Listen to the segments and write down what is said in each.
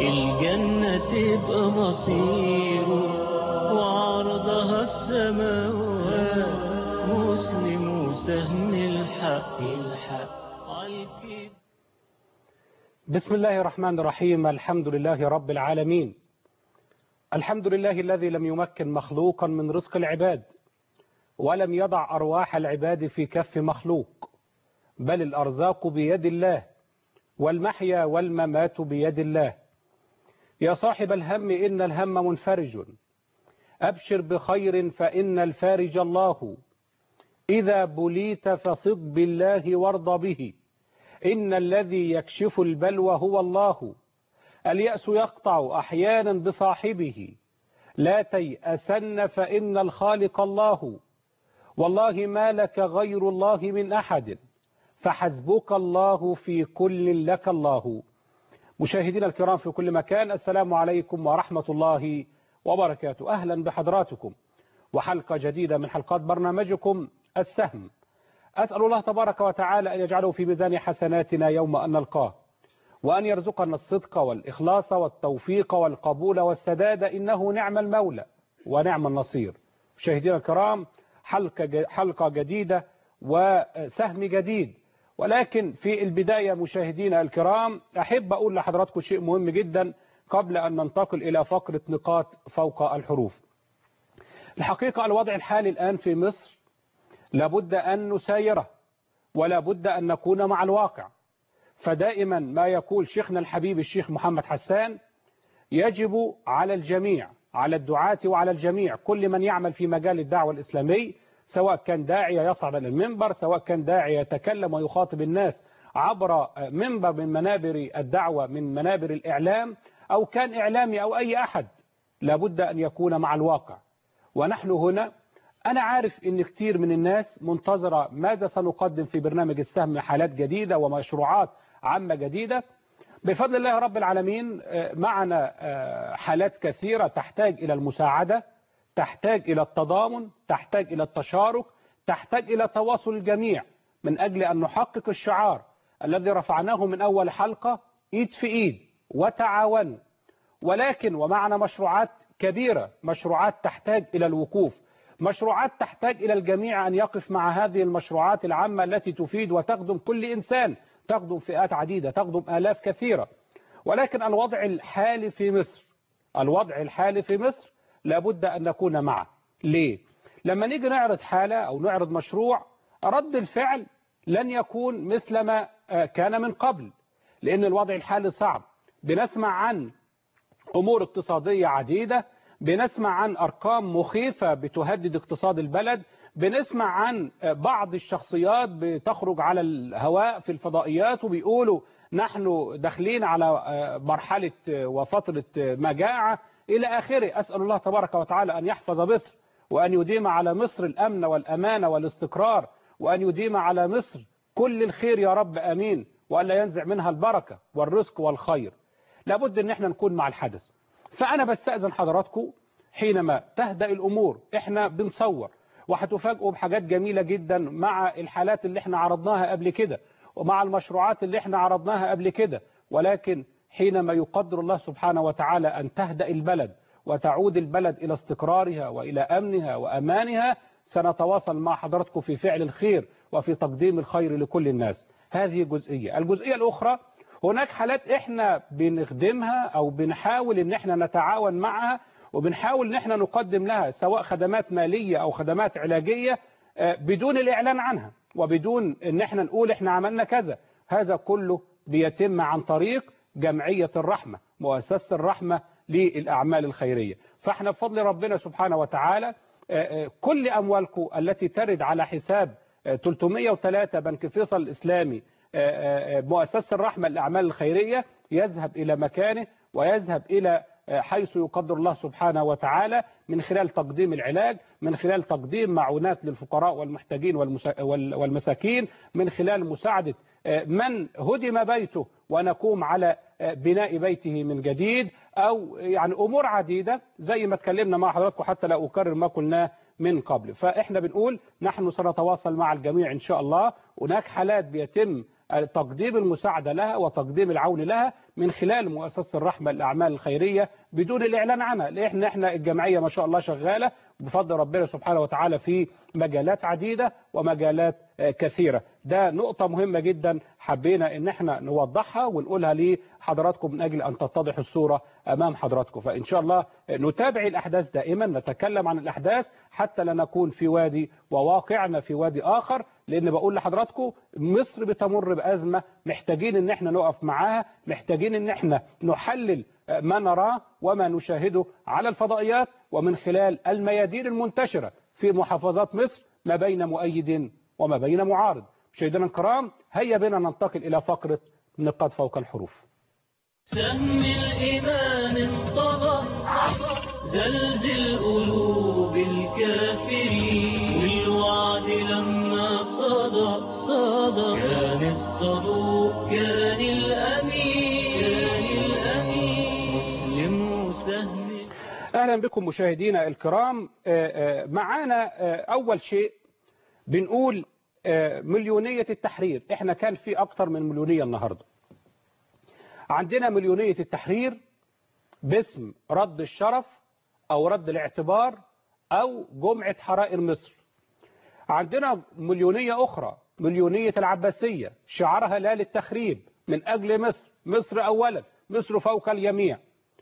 الجنة تبقى مصيره وعرضها السماوات مسلم وسهم الحق الحق عالكيد بسم الله الرحمن الرحيم الحمد لله رب العالمين الحمد لله الذي لم يمكن مخلوقا من رزق العباد ولم يضع أرواح العباد في كف مخلوق بل الأرزاق بيد الله والمحيا والممات بيد الله يا صاحب الهم إن الهم منفرج أبشر بخير فإن الفارج الله إذا بليت فصد بالله وارض به إن الذي يكشف البلوى هو الله اليأس يقطع أحيانا بصاحبه لا تيأسن فإن الخالق الله والله ما لك غير الله من أحد فحسبك الله في كل لك الله مشاهدينا الكرام في كل مكان السلام عليكم ورحمة الله وبركاته أهلا بحضراتكم وحلقة جديدة من حلقات برنامجكم السهم أسأل الله تبارك وتعالى أن يجعله في ميزان حسناتنا يوم أن نلقاه وأن يرزقنا الصدق والإخلاص والتوفيق والقبول والسداد إنه نعم المولى ونعم النصير مشاهدينا الكرام حلقة, حلقة جديدة وسهم جديد ولكن في البداية مشاهدينا الكرام أحب أقول لحضراتكم شيء مهم جدا قبل أن ننتقل إلى فقرة نقاط فوق الحروف الحقيقة الوضع الحالي الآن في مصر لابد أن نسايره ولا بد أن نكون مع الواقع فدائما ما يقول شيخنا الحبيب الشيخ محمد حسان يجب على الجميع على الدعاة وعلى الجميع كل من يعمل في مجال الدعوة الإسلامي سواء كان داعية يصعد على المنبر سواء كان داعية يتكلم ويخاطب الناس عبر منبر من منابر الدعوة من منابر الإعلام أو كان إعلامي أو أي أحد لابد أن يكون مع الواقع ونحن هنا أنا عارف أن كتير من الناس منتظرة ماذا سنقدم في برنامج السهم حالات جديدة ومشروعات عامة جديدة بفضل الله رب العالمين معنا حالات كثيرة تحتاج إلى المساعدة تحتاج إلى التضامن تحتاج إلى التشارك تحتاج إلى تواصل الجميع من أجل أن نحقق الشعار الذي رفعناه من أول حلقة إيد في إيد وتعاون ولكن ومعنا مشروعات كبيرة مشروعات تحتاج إلى الوقوف مشروعات تحتاج إلى الجميع أن يقف مع هذه المشروعات العامة التي تفيد وتخدم كل إنسان تخدم فئات عديدة تخدم آلاف كثيرة ولكن الوضع الحالي في مصر الوضع الحالي في مصر لابد أن نكون معه ليه؟ لما نيجي نعرض حالة أو نعرض مشروع رد الفعل لن يكون مثل ما كان من قبل لأن الوضع الحالي صعب بنسمع عن أمور اقتصادية عديدة بنسمع عن أرقام مخيفة بتهدد اقتصاد البلد بنسمع عن بعض الشخصيات بتخرج على الهواء في الفضائيات وبيقولوا نحن داخلين على مرحلة وفترة مجاعة إلى آخره أسأل الله تبارك وتعالى أن يحفظ مصر وأن يديم على مصر الأمن والأمانة والاستقرار وأن يديم على مصر كل الخير يا رب أمين وأن لا ينزع منها البركة والرزق والخير لابد أن احنا نكون مع الحدث فأنا بستأذن حضراتكم حينما تهدأ الأمور احنا بنصور وهتفاجئوا بحاجات جميلة جدا مع الحالات اللي احنا عرضناها قبل كده ومع المشروعات اللي احنا عرضناها قبل كده ولكن حينما يقدر الله سبحانه وتعالى أن تهدأ البلد وتعود البلد إلى استقرارها وإلى أمنها وأمانها سنتواصل مع حضراتكم في فعل الخير وفي تقديم الخير لكل الناس هذه جزئية الجزئية الأخرى هناك حالات احنا بنخدمها أو بنحاول ان احنا نتعاون معها وبنحاول ان احنا نقدم لها سواء خدمات مالية أو خدمات علاجية بدون الإعلان عنها وبدون ان احنا نقول احنا عملنا كذا هذا كله بيتم عن طريق جمعية الرحمة مؤسسة الرحمة للأعمال الخيرية فاحنا بفضل ربنا سبحانه وتعالى كل أموالكم التي ترد على حساب 303 بنك فيصل الإسلامي مؤسسة الرحمة للأعمال الخيرية يذهب إلى مكانه ويذهب إلى حيث يقدر الله سبحانه وتعالى من خلال تقديم العلاج من خلال تقديم معونات للفقراء والمحتاجين والمساكين من خلال مساعدة من هدم بيته ونقوم على بناء بيته من جديد أو يعني أمور عديدة زي ما اتكلمنا مع حضراتكم حتى لا أكرر ما قلناه من قبل فإحنا بنقول نحن سنتواصل مع الجميع إن شاء الله هناك حالات بيتم تقديم المساعدة لها وتقديم العون لها من خلال مؤسسة الرحمة للأعمال الخيرية بدون الإعلان عنها لأن احنا الجمعية ما شاء الله شغالة بفضل ربنا سبحانه وتعالى في مجالات عديدة ومجالات كثيرة ده نقطة مهمة جدا حبينا ان احنا نوضحها ونقولها لحضراتكم من اجل ان تتضح الصورة امام حضراتكم فان شاء الله نتابع الاحداث دائما نتكلم عن الاحداث حتى لا نكون في وادي وواقعنا في وادي اخر لان بقول لحضراتكم مصر بتمر بازمة محتاجين ان احنا نقف معاها محتاجين ان احنا نحلل ما نراه وما نشاهده على الفضائيات ومن خلال الميادين المنتشرة في محافظات مصر ما بين مؤيد وما بين معارض مشاهدينا الكرام هيا بنا ننتقل إلى فقرة نقاط فوق الحروف سهم الإيمان انطغى زلزل قلوب الكافرين والوعد لما صدى صدى كان الصدوق كان الأمين كان الأمين مسلم سهم أهلا بكم مشاهدينا الكرام معانا أول شيء بنقول مليونية التحرير احنا كان في اكتر من مليونية النهاردة عندنا مليونية التحرير باسم رد الشرف او رد الاعتبار او جمعة حرائر مصر عندنا مليونية اخرى مليونية العباسية شعارها لا للتخريب من اجل مصر مصر اولا مصر فوق الجميع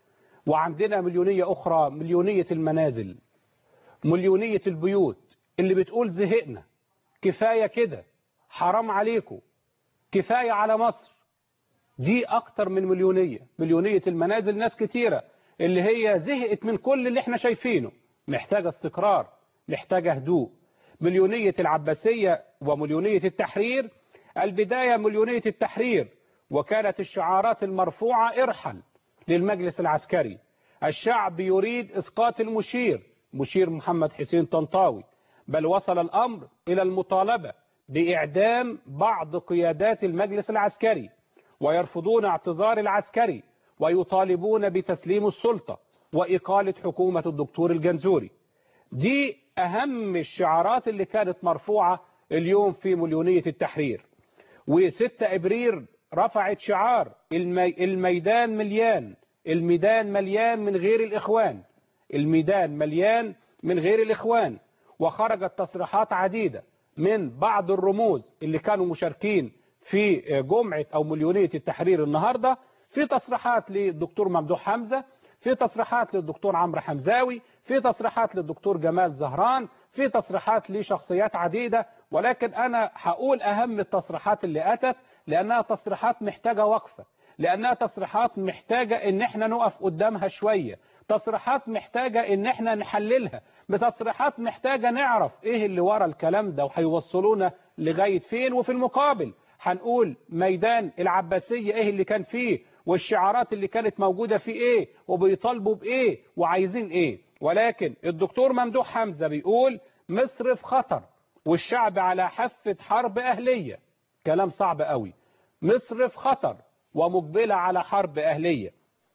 وعندنا مليونية اخرى مليونية المنازل مليونية البيوت اللي بتقول زهقنا كفاية كده حرام عليكم كفاية على مصر دي أكتر من مليونية مليونية المنازل ناس كتيرة اللي هي زهقت من كل اللي احنا شايفينه محتاجة استقرار محتاجة هدوء مليونية العباسية ومليونية التحرير البداية مليونية التحرير وكانت الشعارات المرفوعة ارحل للمجلس العسكري الشعب يريد إسقاط المشير مشير محمد حسين طنطاوي بل وصل الأمر إلى المطالبة بإعدام بعض قيادات المجلس العسكري ويرفضون اعتذار العسكري ويطالبون بتسليم السلطة وإقالة حكومة الدكتور الجنزوري دي أهم الشعارات اللي كانت مرفوعة اليوم في مليونية التحرير وستة إبرير رفعت شعار المي الميدان مليان الميدان مليان من غير الإخوان الميدان مليان من غير الإخوان وخرجت تصريحات عديدة من بعض الرموز اللي كانوا مشاركين في جمعة أو مليونية التحرير النهاردة في تصريحات للدكتور ممدوح حمزة في تصريحات للدكتور عمرو حمزاوي في تصريحات للدكتور جمال زهران في تصريحات لشخصيات عديدة ولكن أنا هقول أهم التصريحات اللي أتت لأنها تصريحات محتاجة وقفة لأنها تصريحات محتاجة إن احنا نقف قدامها شوية تصريحات محتاجة إن احنا نحللها بتصريحات محتاجة نعرف إيه اللي ورا الكلام ده وهيوصلونا لغاية فين وفي المقابل هنقول ميدان العباسية إيه اللي كان فيه والشعارات اللي كانت موجودة فيه إيه وبيطالبوا بإيه وعايزين إيه ولكن الدكتور ممدوح حمزة بيقول مصر في خطر والشعب على حافة حرب أهلية كلام صعب قوي مصر في خطر ومقبلة على حرب أهلية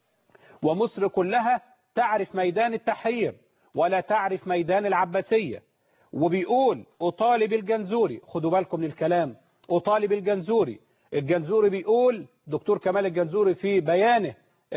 ومصر كلها تعرف ميدان التحرير ولا تعرف ميدان العباسية وبيقول أطالب الجنزوري خدوا بالكم من الكلام أطالب الجنزوري الجنزوري بيقول دكتور كمال الجنزوري في بيانه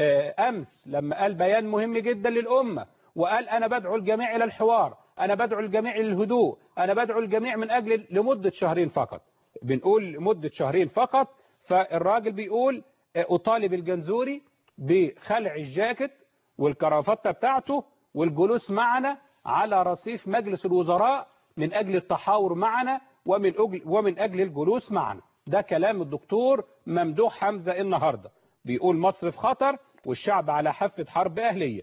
أمس لما قال بيان مهم جدا للأمة وقال أنا بدعو الجميع إلى الحوار أنا بدعو الجميع للهدوء أنا بدعو الجميع من أجل لمدة شهرين فقط بنقول لمدة شهرين فقط فالراجل بيقول أطالب الجنزوري بخلع الجاكيت والكرافتة بتاعته والجلوس معنا على رصيف مجلس الوزراء من أجل التحاور معنا ومن أجل, ومن أجل الجلوس معنا ده كلام الدكتور ممدوح حمزة النهاردة بيقول مصر في خطر والشعب على حافة حرب أهلية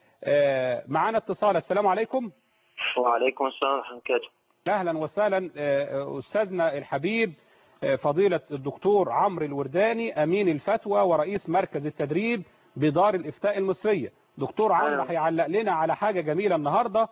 آه معانا اتصال السلام عليكم وعليكم السلام ورحمة الله وبركاته أهلا وسهلا آه أستاذنا الحبيب آه فضيلة الدكتور عمرو الورداني أمين الفتوى ورئيس مركز التدريب بدار الإفتاء المصرية دكتور عمرو هيعلق لنا على حاجة جميلة النهاردة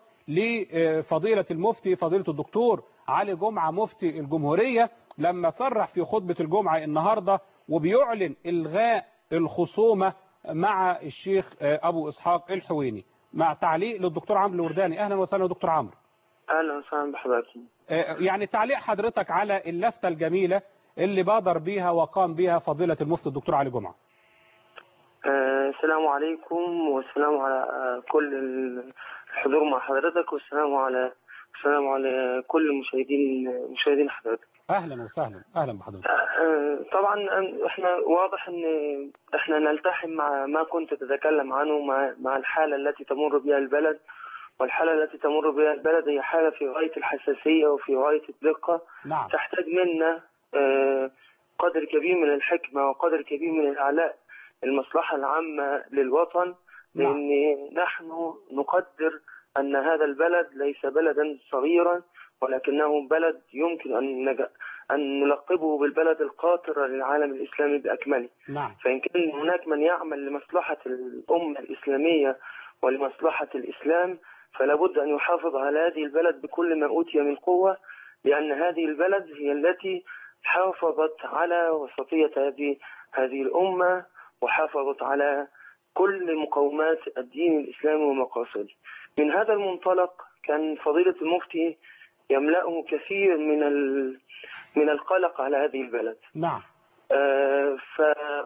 لفضيلة المفتي فضيلة الدكتور علي جمعة مفتي الجمهورية لما صرح في خطبة الجمعة النهاردة وبيعلن إلغاء الخصومة مع الشيخ أبو إسحاق الحويني مع تعليق للدكتور عمرو الورداني أهلا وسهلا دكتور عمرو أهلا وسهلا بحضرتك يعني تعليق حضرتك على اللفتة الجميلة اللي بادر بيها وقام بها فضيلة المفتي الدكتور علي جمعة آه، السلام عليكم والسلام على آه، كل الحضور مع حضرتك والسلام على السلام على كل المشاهدين مشاهدين حضرتك اهلا وسهلا اهلا بحضرتك آه، طبعا أن- احنا واضح ان احنا نلتحم مع ما كنت تتكلم عنه مع مع الحاله التي تمر بها البلد والحاله التي تمر بها البلد هي حاله في غايه الحساسيه وفي غايه الدقه نعم تحتاج منا آه، قدر كبير من الحكمة وقدر كبير من الإعلاء المصلحة العامة للوطن نعم. لأن نحن نقدر أن هذا البلد ليس بلدا صغيرا ولكنه بلد يمكن أن نج- أن نلقبه بالبلد القاطرة للعالم الإسلامي بأكمله نعم فإن كان هناك من يعمل لمصلحة الأمة الإسلامية ولمصلحة الإسلام فلا بد أن يحافظ على هذه البلد بكل ما أوتي من قوة لأن هذه البلد هي التي حافظت على وسطية هذه هذه الأمة وحافظت على كل مقومات الدين الإسلامي ومقاصده من هذا المنطلق كان فضيلة المفتي يملأه كثير من ال- من القلق على هذه البلد نعم آه، ف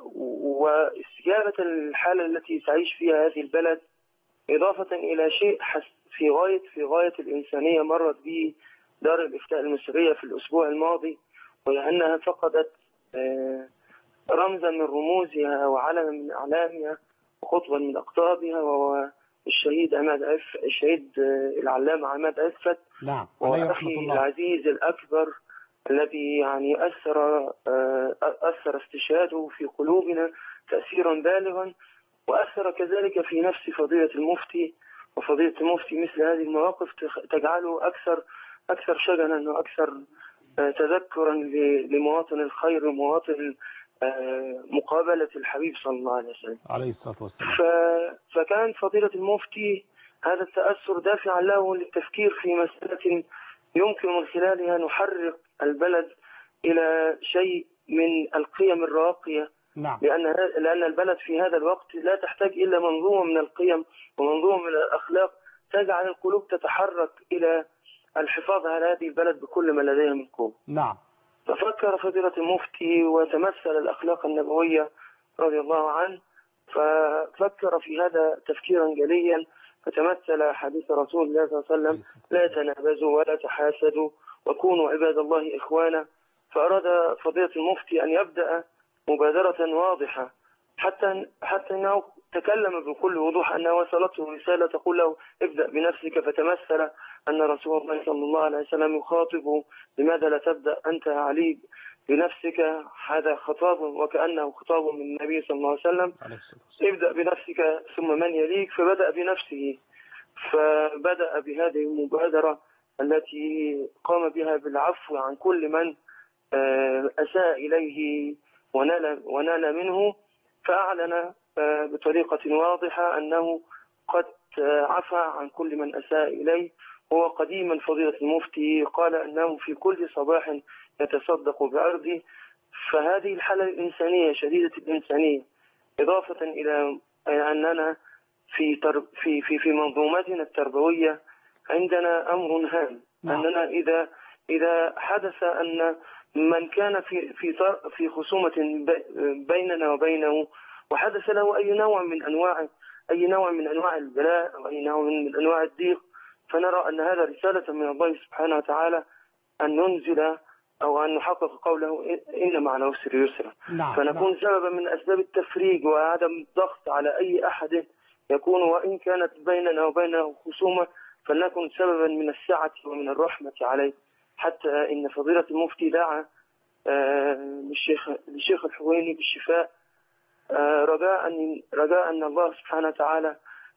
واستجابة الحالة التي تعيش فيها هذه البلد إضافة إلى شيء حس في غاية في غاية الإنسانية مرت به دار الإفتاء المصرية في الأسبوع الماضي وهي أنها فقدت آه، رمزا من رموزها وعلما من أعلامها وخطبا من أقطابها وهو الشهيد عماد عف الشهيد آه، العلامة عماد عفت نعم عليه رحمة وأخي الله العزيز الأكبر الذي يعني أثر آه، أثر استشهاده في قلوبنا تأثيرا بالغا وأثر كذلك في نفس فضيلة المفتي وفضيلة المفتي مثل هذه المواقف تخ- تجعله أكثر أكثر شجنا وأكثر آه، تذكرا ل- لمواطن الخير ومواطن آه، مقابلة الحبيب صلى الله عليه وسلم عليه الصلاة والسلام ف... فكان فضيلة المفتي هذا التأثر دافعا له للتفكير في مسألة يمكن من خلالها نحرك البلد إلى شيء من القيم الراقية نعم لأن ه- لأن البلد في هذا الوقت لا تحتاج إلا منظومة من القيم ومنظومة من الأخلاق تجعل القلوب تتحرك إلى الحفاظ على هذه البلد بكل ما لديها من قوة نعم ففكر فضيلة المفتي وتمثل الأخلاق النبوية رضي الله عنه ففكر في هذا تفكيرا جليا فتمثل حديث رسول الله صلى الله عليه وسلم لا تنابزوا ولا تحاسدوا وكونوا عباد الله إخوانا فأراد فضيلة المفتي أن يبدأ مبادرة واضحة حتى حتى أنه تكلم بكل وضوح أنها وصلته رسالة تقول له ابدأ بنفسك فتمثل أن رسول الله صلى الله عليه وسلم يخاطبه لماذا لا تبدأ أنت يا علي بنفسك هذا خطاب وكأنه خطاب من النبي صلى الله عليه وسلم عليه الصلاة والسلام ابدأ بنفسك ثم من يليك فبدأ بنفسه فبدأ بهذه المبادرة التي قام بها بالعفو عن كل من آه، أساء إليه ونال, ونال منه فأعلن آه، بطريقة واضحة أنه قد آه، عفى عن كل من أساء إليه هو قديما فضيلة المفتي قال أنه في كل صباح يتصدق بعرضه فهذه الحالة الإنسانية شديدة الإنسانية إضافة إلى أننا في تر... في في في منظومتنا التربوية عندنا أمر هام نعم. أننا إذا إذا حدث أن من كان في في طر... في خصومة بي- بيننا وبينه وحدث له أي نوع من أنواع أي نوع من أنواع البلاء أو أي نوع من أنواع الضيق فنرى أن هذا رسالة من الله سبحانه وتعالى أن ننزل أو أن نحقق قوله إن مع العسر يسرا نعم فنكون نعم. سببا من أسباب التفريج وعدم الضغط على أي أحد يكون وإن كانت بيننا وبينه خصومة فلنكن سببا من السعة ومن الرحمة عليه حتى إن فضيلة المفتي دعا آه، للشيخ للشيخ الحويني بالشفاء آه، رجاء أن رجاء أن الله سبحانه وتعالى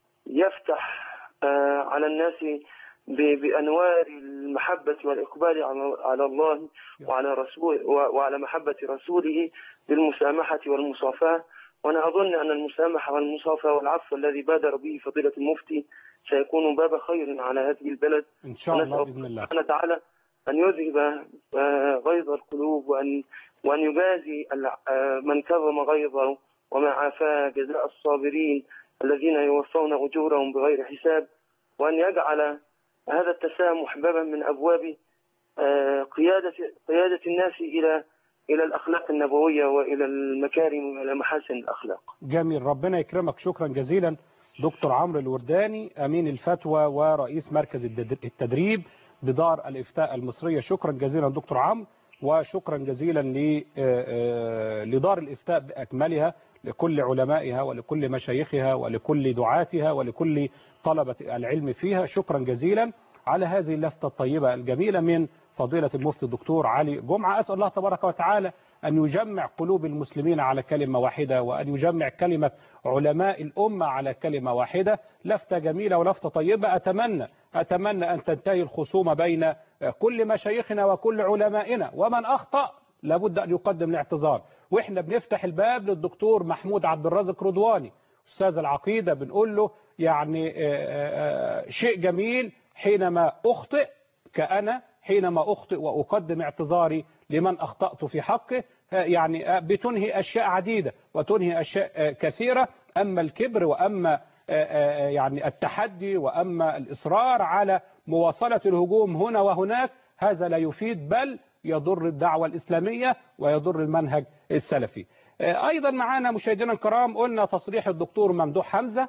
يفتح آه، على الناس ب- بأنوار المحبة والإقبال على على الله وعلى رسول وعلى محبة رسوله بالمسامحة والمصافاة وأنا أظن أن المسامحة والمصافاة والعفو الذي بادر به فضيلة المفتي سيكون باب خير على هذه البلد إن شاء الله ونسأل بإذن الله سبحانه وتعالى أن يذهب آه، غيظ القلوب وأن وأن يجازي الع- آه، من كظم غيظه وما عافاه جزاء الصابرين الذين يوفون أجورهم بغير حساب وأن يجعل هذا التسامح بابا من أبواب آه، قيادة قيادة الناس إلى إلى الأخلاق النبوية وإلى المكارم وإلى محاسن الأخلاق جميل ربنا يكرمك شكرا جزيلا دكتور عمرو الورداني أمين الفتوى ورئيس مركز الدد- التدريب بدار الإفتاء المصرية شكرا جزيلا دكتور عمرو وشكرا جزيلا ل- آه، آه، لدار الإفتاء بأكملها لكل علمائها ولكل مشايخها ولكل دعاتها ولكل طلبة العلم فيها شكرا جزيلا على هذه اللفتة الطيبة الجميلة من فضيلة المفتي الدكتور علي جمعة أسأل الله تبارك وتعالى أن يجمع قلوب المسلمين على كلمة واحدة وأن يجمع كلمة علماء الأمة على كلمة واحدة لفتة جميلة ولفتة طيبة أتمنى أتمنى أن تنتهي الخصومة بين كل مشايخنا وكل علمائنا ومن أخطأ لابد أن يقدم الاعتذار وإحنا بنفتح الباب للدكتور محمود عبد الرازق رضواني أستاذ العقيدة بنقول له يعني آه، آه، شيء جميل حينما أخطئ كأنا حينما أخطئ وأقدم اعتذاري لمن أخطأت في حقه آه، يعني آه، بتنهي أشياء عديدة وتنهي أشياء آه، كثيرة أما الكبر وأما آه، آه، يعني التحدي وأما الإصرار على مواصلة الهجوم هنا وهناك هذا لا يفيد بل يضر الدعوة الإسلامية ويضر المنهج السلفي آه، أيضا معنا مشاهدينا الكرام قلنا تصريح الدكتور ممدوح حمزة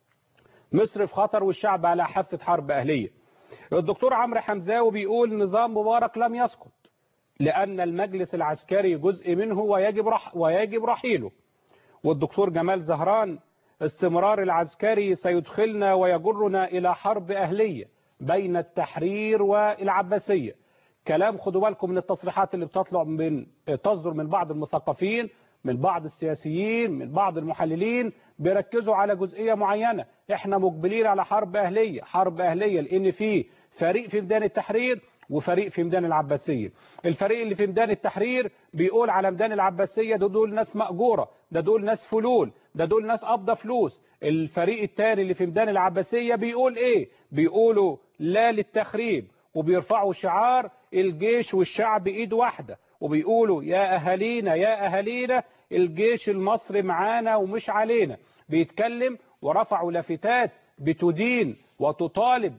مصر في خطر والشعب على حافة حرب أهلية الدكتور عمرو حمزاوي بيقول نظام مبارك لم يسقط لأن المجلس العسكري جزء منه ويجب رح ويجب رحيله والدكتور جمال زهران استمرار العسكري سيدخلنا ويجرنا إلى حرب أهلية بين التحرير والعباسية كلام خدوا بالكم من التصريحات اللي بتطلع من تصدر من بعض المثقفين من بعض السياسيين من بعض المحللين بيركزوا على جزئية معينة احنا مقبلين على حرب أهلية حرب أهلية لأن في فريق في ميدان التحرير وفريق في ميدان العباسية الفريق اللي في ميدان التحرير بيقول على ميدان العباسية ده دول ناس مأجورة ده دول ناس فلول ده دول ناس قبضة فلوس الفريق الثاني اللي في ميدان العباسية بيقول ايه بيقولوا لا للتخريب وبيرفعوا شعار الجيش والشعب ايد واحدة وبيقولوا يا اهالينا يا اهالينا الجيش المصري معانا ومش علينا بيتكلم ورفعوا لافتات بتدين وتطالب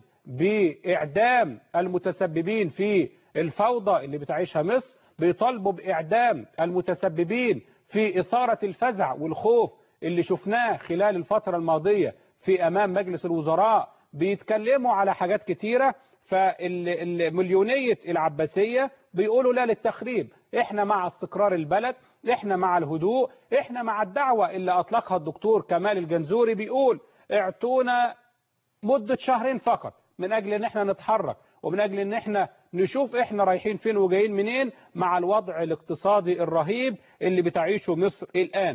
بإعدام المتسببين في الفوضى اللي بتعيشها مصر بيطالبوا بإعدام المتسببين في إثارة الفزع والخوف اللي شفناه خلال الفترة الماضية في أمام مجلس الوزراء بيتكلموا على حاجات كتيرة فالمليونية العباسية بيقولوا لا للتخريب احنا مع استقرار البلد احنا مع الهدوء احنا مع الدعوة اللي اطلقها الدكتور كمال الجنزوري بيقول اعطونا مدة شهرين فقط من اجل ان احنا نتحرك ومن اجل ان احنا نشوف احنا رايحين فين وجايين منين مع الوضع الاقتصادي الرهيب اللي بتعيشه مصر الان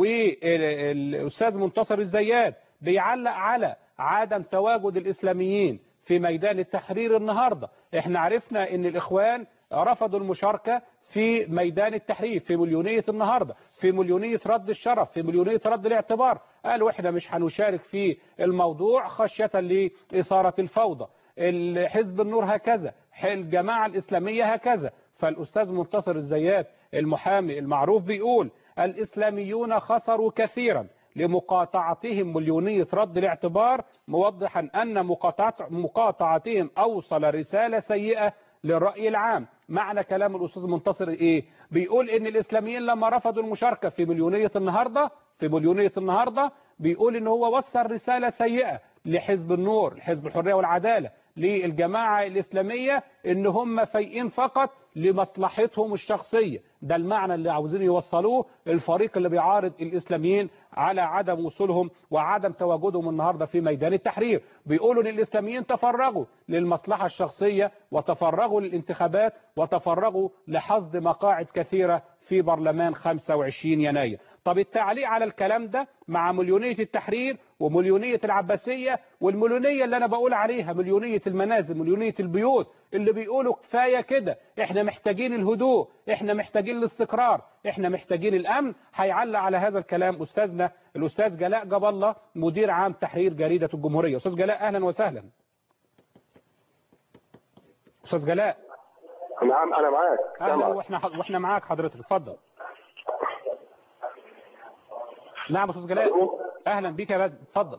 والاستاذ منتصر الزيات بيعلق على عدم تواجد الاسلاميين في ميدان التحرير النهاردة احنا عرفنا ان الاخوان رفضوا المشاركة في ميدان التحرير في مليونية النهاردة في مليونية رد الشرف في مليونية رد الاعتبار قالوا احنا مش هنشارك في الموضوع خشية لإثارة الفوضى الحزب النور هكذا الجماعة الإسلامية هكذا فالأستاذ منتصر الزيات المحامي المعروف بيقول الإسلاميون خسروا كثيرا لمقاطعتهم مليونية رد الاعتبار موضحا أن مقاطعت- مقاطعتهم أوصل رسالة سيئة للرأي العام معنى كلام الأستاذ منتصر إيه بيقول إن الإسلاميين لما رفضوا المشاركة في مليونية النهاردة في مليونية النهاردة بيقول إن هو وصل رسالة سيئة لحزب النور حزب الحرية والعدالة للجماعة الإسلامية إن هم فايقين فقط لمصلحتهم الشخصية ده المعنى اللي عاوزين يوصلوه الفريق اللي بيعارض الإسلاميين على عدم وصولهم وعدم تواجدهم النهاردة في ميدان التحرير بيقولوا ان الإسلاميين تفرغوا للمصلحة الشخصية وتفرغوا للانتخابات وتفرغوا لحصد مقاعد كثيرة في برلمان 25 يناير طب التعليق على الكلام ده مع مليونية التحرير ومليونية العباسية والمليونية اللي أنا بقول عليها مليونية المنازل مليونية البيوت اللي بيقولوا كفاية كده احنا محتاجين الهدوء احنا محتاجين الاستقرار احنا محتاجين الأمن هيعلق على هذا الكلام أستاذنا الأستاذ جلاء جاب الله مدير عام تحرير جريدة الجمهورية أستاذ جلاء أهلا وسهلا أستاذ جلاء نعم انا معاك اهلا سامعك. واحنا واحنا معاك حضرتك اتفضل نعم استاذ جلال اهلا بيك يا بدر اتفضل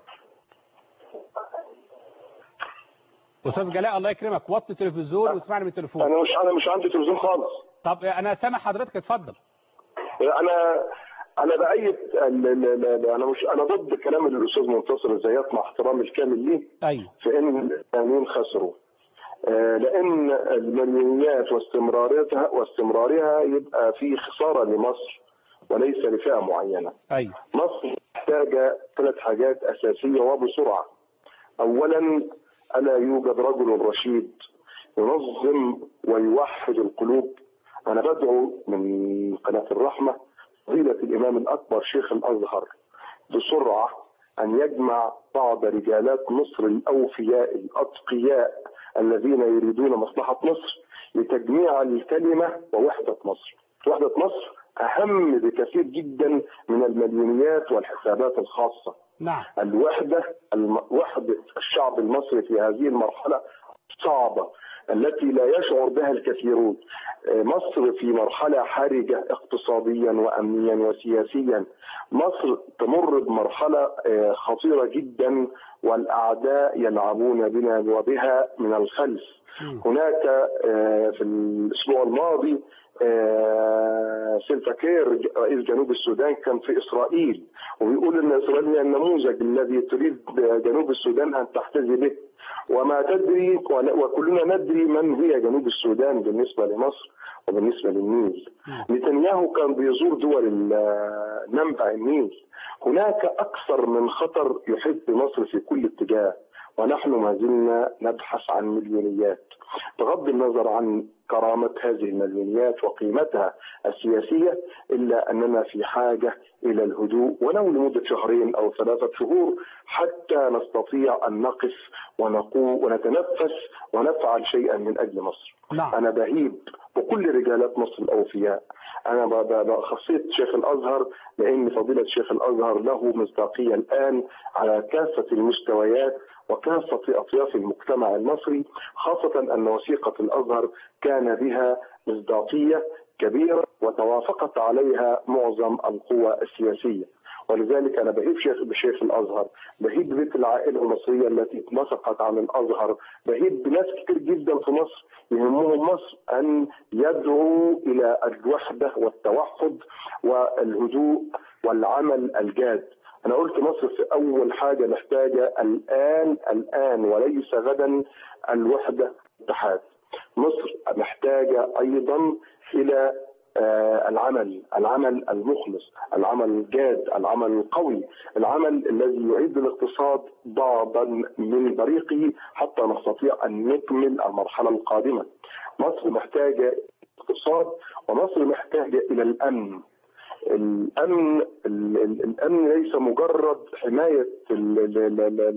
استاذ جلاء الله يكرمك وطي التلفزيون واسمعني من التليفون انا مش انا مش عندي تلفزيون خالص طب انا سامع حضرتك اتفضل انا انا بايد ال- ال- ال- انا مش انا ضد كلام الاستاذ منتصر الزيات مع احترامي الكامل ليه ايوه في ان الاعلاميين خسروا آه، لان المليونيات واستمراريتها واستمرارها يبقى في خساره لمصر وليس لفئه معينه ايوه مصر محتاجه ثلاث حاجات اساسيه وبسرعه اولا الا يوجد رجل رشيد ينظم ويوحد القلوب انا بدعو من قناه الرحمه فضيله الامام الاكبر شيخ الازهر بسرعه ان يجمع بعض رجالات مصر الاوفياء الاتقياء الذين يريدون مصلحه مصر لتجميع الكلمه ووحده مصر. وحده مصر اهم بكثير جدا من المليونيات والحسابات الخاصه. نعم الوحدة الم... وحدة الشعب المصري في هذه المرحلة صعبة التي لا يشعر بها الكثيرون آه، مصر في مرحلة حرجة اقتصاديا وأمنيا وسياسيا مصر تمر بمرحلة آه، خطيرة جدا والأعداء يلعبون بنا وبها من الخلف مم. هناك آه، في الأسبوع الماضي آه، سيلفا كير ج- رئيس جنوب السودان كان في إسرائيل وبيقول ان اسرائيل هي النموذج الذي تريد جنوب السودان ان تحتذي به وما تدري ول- وكلنا ندري من هي جنوب السودان بالنسبه لمصر وبالنسبه للنيل. نتنياهو كان بيزور دول ال- منبع النيل. هناك اكثر من خطر يحيط بمصر في كل اتجاه ونحن ما زلنا نبحث عن مليونيات. بغض النظر عن كرامة هذه المليونيات وقيمتها السياسية إلا أننا في حاجة إلى الهدوء ولو لمدة شهرين أو ثلاثة شهور حتى نستطيع أن نقف ونقوم ونتنفس ونفعل شيئا من أجل مصر نعم أنا بهيب بكل رجالات مصر الأوفياء أنا ب- ب- ب- خصيت شيخ الأزهر لأن فضيلة شيخ الأزهر له مصداقية الآن على كافة المستويات وكافة أطياف المجتمع المصري خاصة أن وثيقة الأزهر كان بها مصداقية كبيرة وتوافقت عليها معظم القوى السياسية ولذلك أنا بهيب شيخ بشيخ الأزهر بهيب بيت العائلة المصرية التي اتنسقت عن الأزهر بهيب بناس كتير جدا في مصر يهمهم مصر أن يدعوا إلى الوحدة والتوحد والهدوء والعمل الجاد أنا قلت مصر في أول حاجة محتاجة الآن الآن وليس غدا الوحدة والاتحاد مصر محتاجة أيضا إلى آه، العمل العمل المخلص العمل الجاد العمل القوي العمل الذي يعيد الاقتصاد بعضا من طريقه حتى نستطيع أن نكمل المرحلة القادمة مصر محتاجة اقتصاد ومصر محتاجة إلى الأمن الامن ال- ال- الامن ليس مجرد حمايه ال ال ال ال ال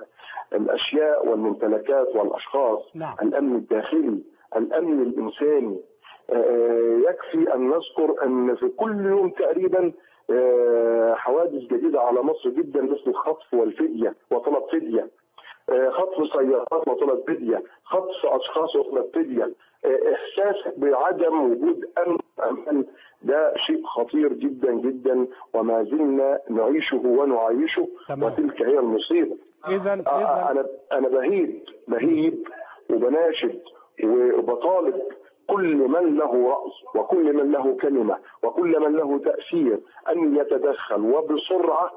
الاشياء والممتلكات والاشخاص نعم. الامن الداخلي الامن الانساني آه، يكفي ان نذكر ان في كل يوم تقريبا آه، حوادث جديده على مصر جدا مثل الخطف والفديه وطلب فديه آه، خطف سيارات وطلب فديه خطف اشخاص وطلب فديه آه، احساس بعدم وجود امن امان ده شيء خطير جدا جدا وما زلنا نعيشه ونعايشه تمام. وتلك هي المصيبه اذا آه، اذا انا انا بهيب بهيب وبناشد وبطالب كل من له راس وكل من له كلمه وكل من له تاثير ان يتدخل وبسرعه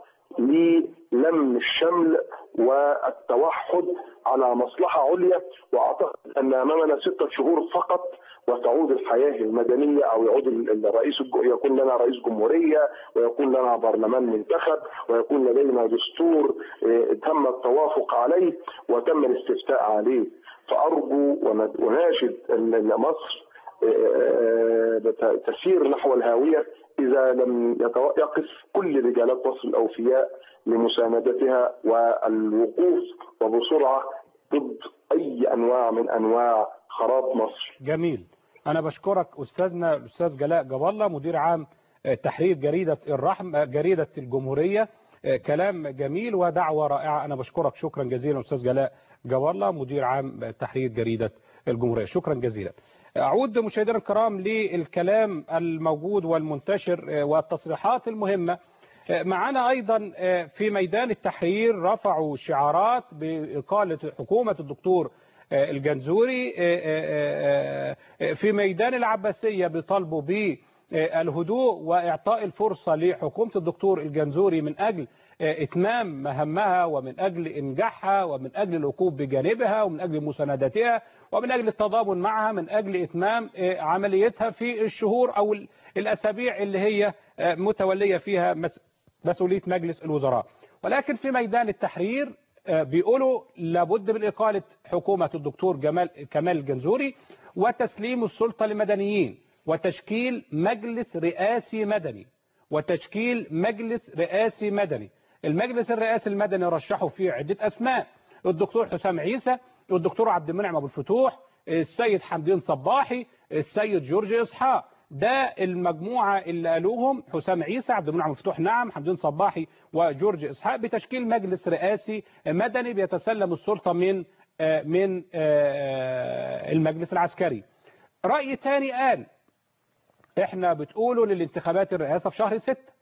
للم الشمل والتوحد على مصلحه عليا واعتقد ان امامنا سته شهور فقط وتعود الحياه المدنيه او يعود ال- الرئيس الج- يكون لنا رئيس جمهوريه ويكون لنا برلمان منتخب ويكون لدينا دستور آه، تم التوافق عليه وتم الاستفتاء عليه فارجو ون- وناشد ان إن مصر آه، بت- تسير نحو الهاويه اذا لم يتو- يقف كل رجالات مصر الاوفياء لمساندتها والوقوف وبسرعه ضد اي انواع من انواع خراب مصر. جميل انا بشكرك استاذنا الاستاذ جلاء جاب الله مدير عام آه، تحرير جريده الرحم آه، جريده الجمهوريه آه، كلام جميل ودعوه رائعه انا بشكرك شكرا جزيلا استاذ جلاء جاب الله مدير عام آه، تحرير جريده الجمهوريه شكرا جزيلا اعود مشاهدينا الكرام للكلام الموجود والمنتشر آه، والتصريحات المهمه آه، معنا ايضا آه، في ميدان التحرير رفعوا شعارات باقاله حكومه الدكتور آه، الجنزوري آه، آه، آه، في ميدان العباسية بيطالبوا بالهدوء وإعطاء الفرصة لحكومة الدكتور الجنزوري من أجل آه، إتمام مهمها ومن أجل إنجاحها ومن أجل الوقوف بجانبها ومن أجل مساندتها ومن أجل التضامن معها من أجل إتمام آه، عمليتها في الشهور أو ال- الأسابيع اللي هي آه، متولية فيها مس- مسؤولية مجلس الوزراء ولكن في ميدان التحرير آه، بيقولوا لابد من إقالة حكومة الدكتور جمال كمال الجنزوري وتسليم السلطة لمدنيين وتشكيل مجلس رئاسي مدني وتشكيل مجلس رئاسي مدني المجلس الرئاسي المدني رشحوا فيه عدة أسماء الدكتور حسام عيسى والدكتور عبد المنعم أبو الفتوح السيد حمدين صباحي السيد جورج إسحاق ده المجموعة اللي قالوهم حسام عيسى عبد المنعم الفتوح نعم حمدين صباحي وجورج إسحاق بتشكيل مجلس رئاسي مدني بيتسلم السلطة من آه، من آه، المجلس العسكري رأي تاني قال احنا بتقولوا للانتخابات الرئاسة في شهر ستة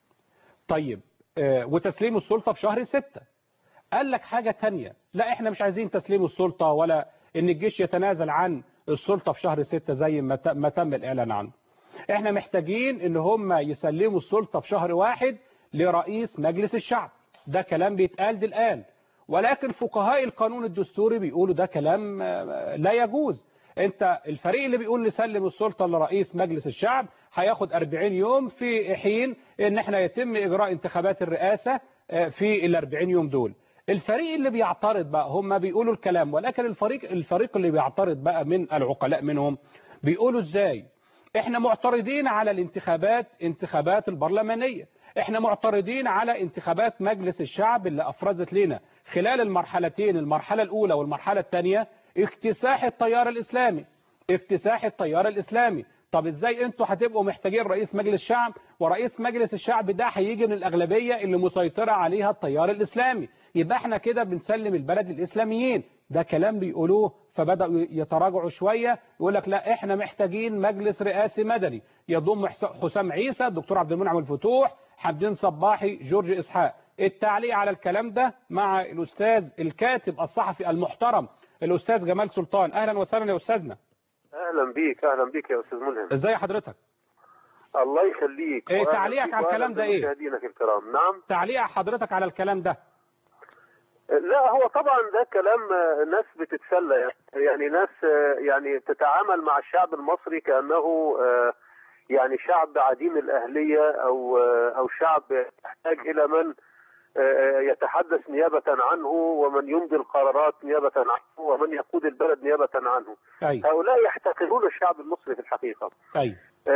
طيب آه، وتسليم السلطة في شهر ستة قال لك حاجة تانية لا احنا مش عايزين تسليم السلطة ولا ان الجيش يتنازل عن السلطة في شهر ستة زي ما ت- ما تم الاعلان عنه احنا محتاجين ان هم يسلموا السلطة في شهر واحد لرئيس مجلس الشعب ده كلام بيتقال دي الآن ولكن فقهاء القانون الدستوري بيقولوا ده كلام آه، لا يجوز انت الفريق اللي بيقول نسلم السلطة لرئيس مجلس الشعب هياخد 40 يوم في حين ان احنا يتم اجراء انتخابات الرئاسة آه، في ال 40 يوم دول الفريق اللي بيعترض بقى هم بيقولوا الكلام ولكن الفريق الفريق اللي بيعترض بقى من العقلاء منهم بيقولوا ازاي احنا معترضين على الانتخابات انتخابات البرلمانية احنا معترضين على انتخابات مجلس الشعب اللي افرزت لنا خلال المرحلتين المرحلة الاولى والمرحلة الثانية اكتساح التيار الاسلامي افتتاح التيار الاسلامي طب ازاي انتوا هتبقوا محتاجين رئيس مجلس الشعب ورئيس مجلس الشعب ده هيجي من الاغلبيه اللي مسيطره عليها التيار الاسلامي يبقى احنا كده بنسلم البلد للاسلاميين ده كلام بيقولوه فبداوا يتراجعوا شويه يقول لك لا احنا محتاجين مجلس رئاسي مدني يضم حس- حسام عيسى الدكتور عبد المنعم الفتوح حمدين صباحي جورج اسحاق التعليق على الكلام ده مع الاستاذ الكاتب الصحفي المحترم الاستاذ جمال سلطان اهلا وسهلا يا استاذنا اهلا بيك اهلا بيك يا استاذ ملهم ازاي حضرتك الله يخليك إيه وأهلاً تعليقك بيك على الكلام وأهلاً ده إيه؟ بمشاهدينك الكرام نعم تعليق حضرتك على الكلام ده لا هو طبعا ده كلام آه، ناس بتتسلى يعني. يعني ناس آه، يعني تتعامل مع الشعب المصري كانه آه، يعني شعب عديم الاهليه او آه، او شعب يحتاج الى من آه، يتحدث نيابه عنه ومن يمضي القرارات نيابه عنه ومن يقود البلد نيابه عنه اي هؤلاء يحتقرون الشعب المصري في الحقيقه اي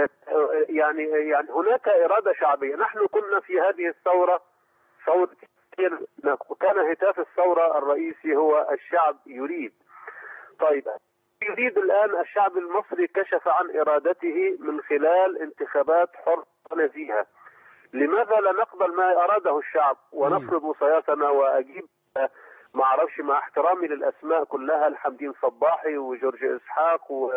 يعني يعني هناك إرادة شعبية نحن كنا في هذه الثورة ثورة كان هتاف الثورة الرئيسي هو الشعب يريد طيب يريد الآن الشعب المصري كشف عن إرادته من خلال انتخابات حرة ونزيهة لماذا لا نقبل ما أراده الشعب ونفرض وصاياتنا وأجيب آه، ما أعرفش مع احترامي للأسماء كلها الحمدين صباحي وجورج إسحاق و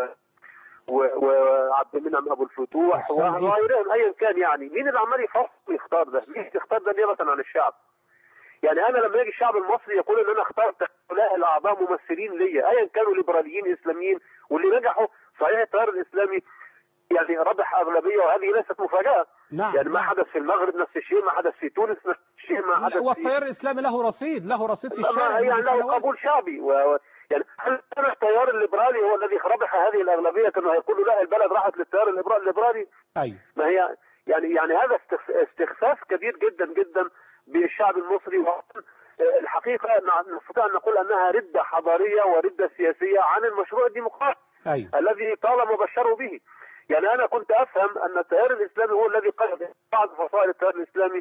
و- وعبد المنعم ابو الفتوح حسام عيسى. وغيرهم ايا كان يعني مين اللي عمال يفصل يختار ده؟ مين يختار ده نيابه عن الشعب؟ يعني انا لما يجي الشعب المصري يقول ان انا اخترت هؤلاء الاعضاء ممثلين ليا ايا كانوا ليبراليين اسلاميين واللي نجحوا صحيح التيار الاسلامي يعني ربح اغلبيه وهذه ليست مفاجاه نعم يعني ما نعم. حدث في المغرب نفس الشيء ما حدث في تونس نفس الشيء ما لا، حدث في والتيار الاسلامي له رصيد له رصيد في الشارع ما يعني منذ له سنوات. قبول شعبي و... و- يعني هل كان التيار الليبرالي هو الذي ربح هذه الاغلبيه كانوا هيقولوا لا البلد راحت للتيار الليبرالي الليبرالي اي ما هي يعني يعني هذا استخ- استخفاف كبير جدا جدا بالشعب المصري وأصلاً، آه، الحقيقه نع- نستطيع ان نقول انها رده حضاريه ورده سياسيه عن المشروع الديمقراطي اي الذي طالما بشروا به يعني انا كنت افهم ان التيار الاسلامي هو الذي قلد بعض فصائل التيار الاسلامي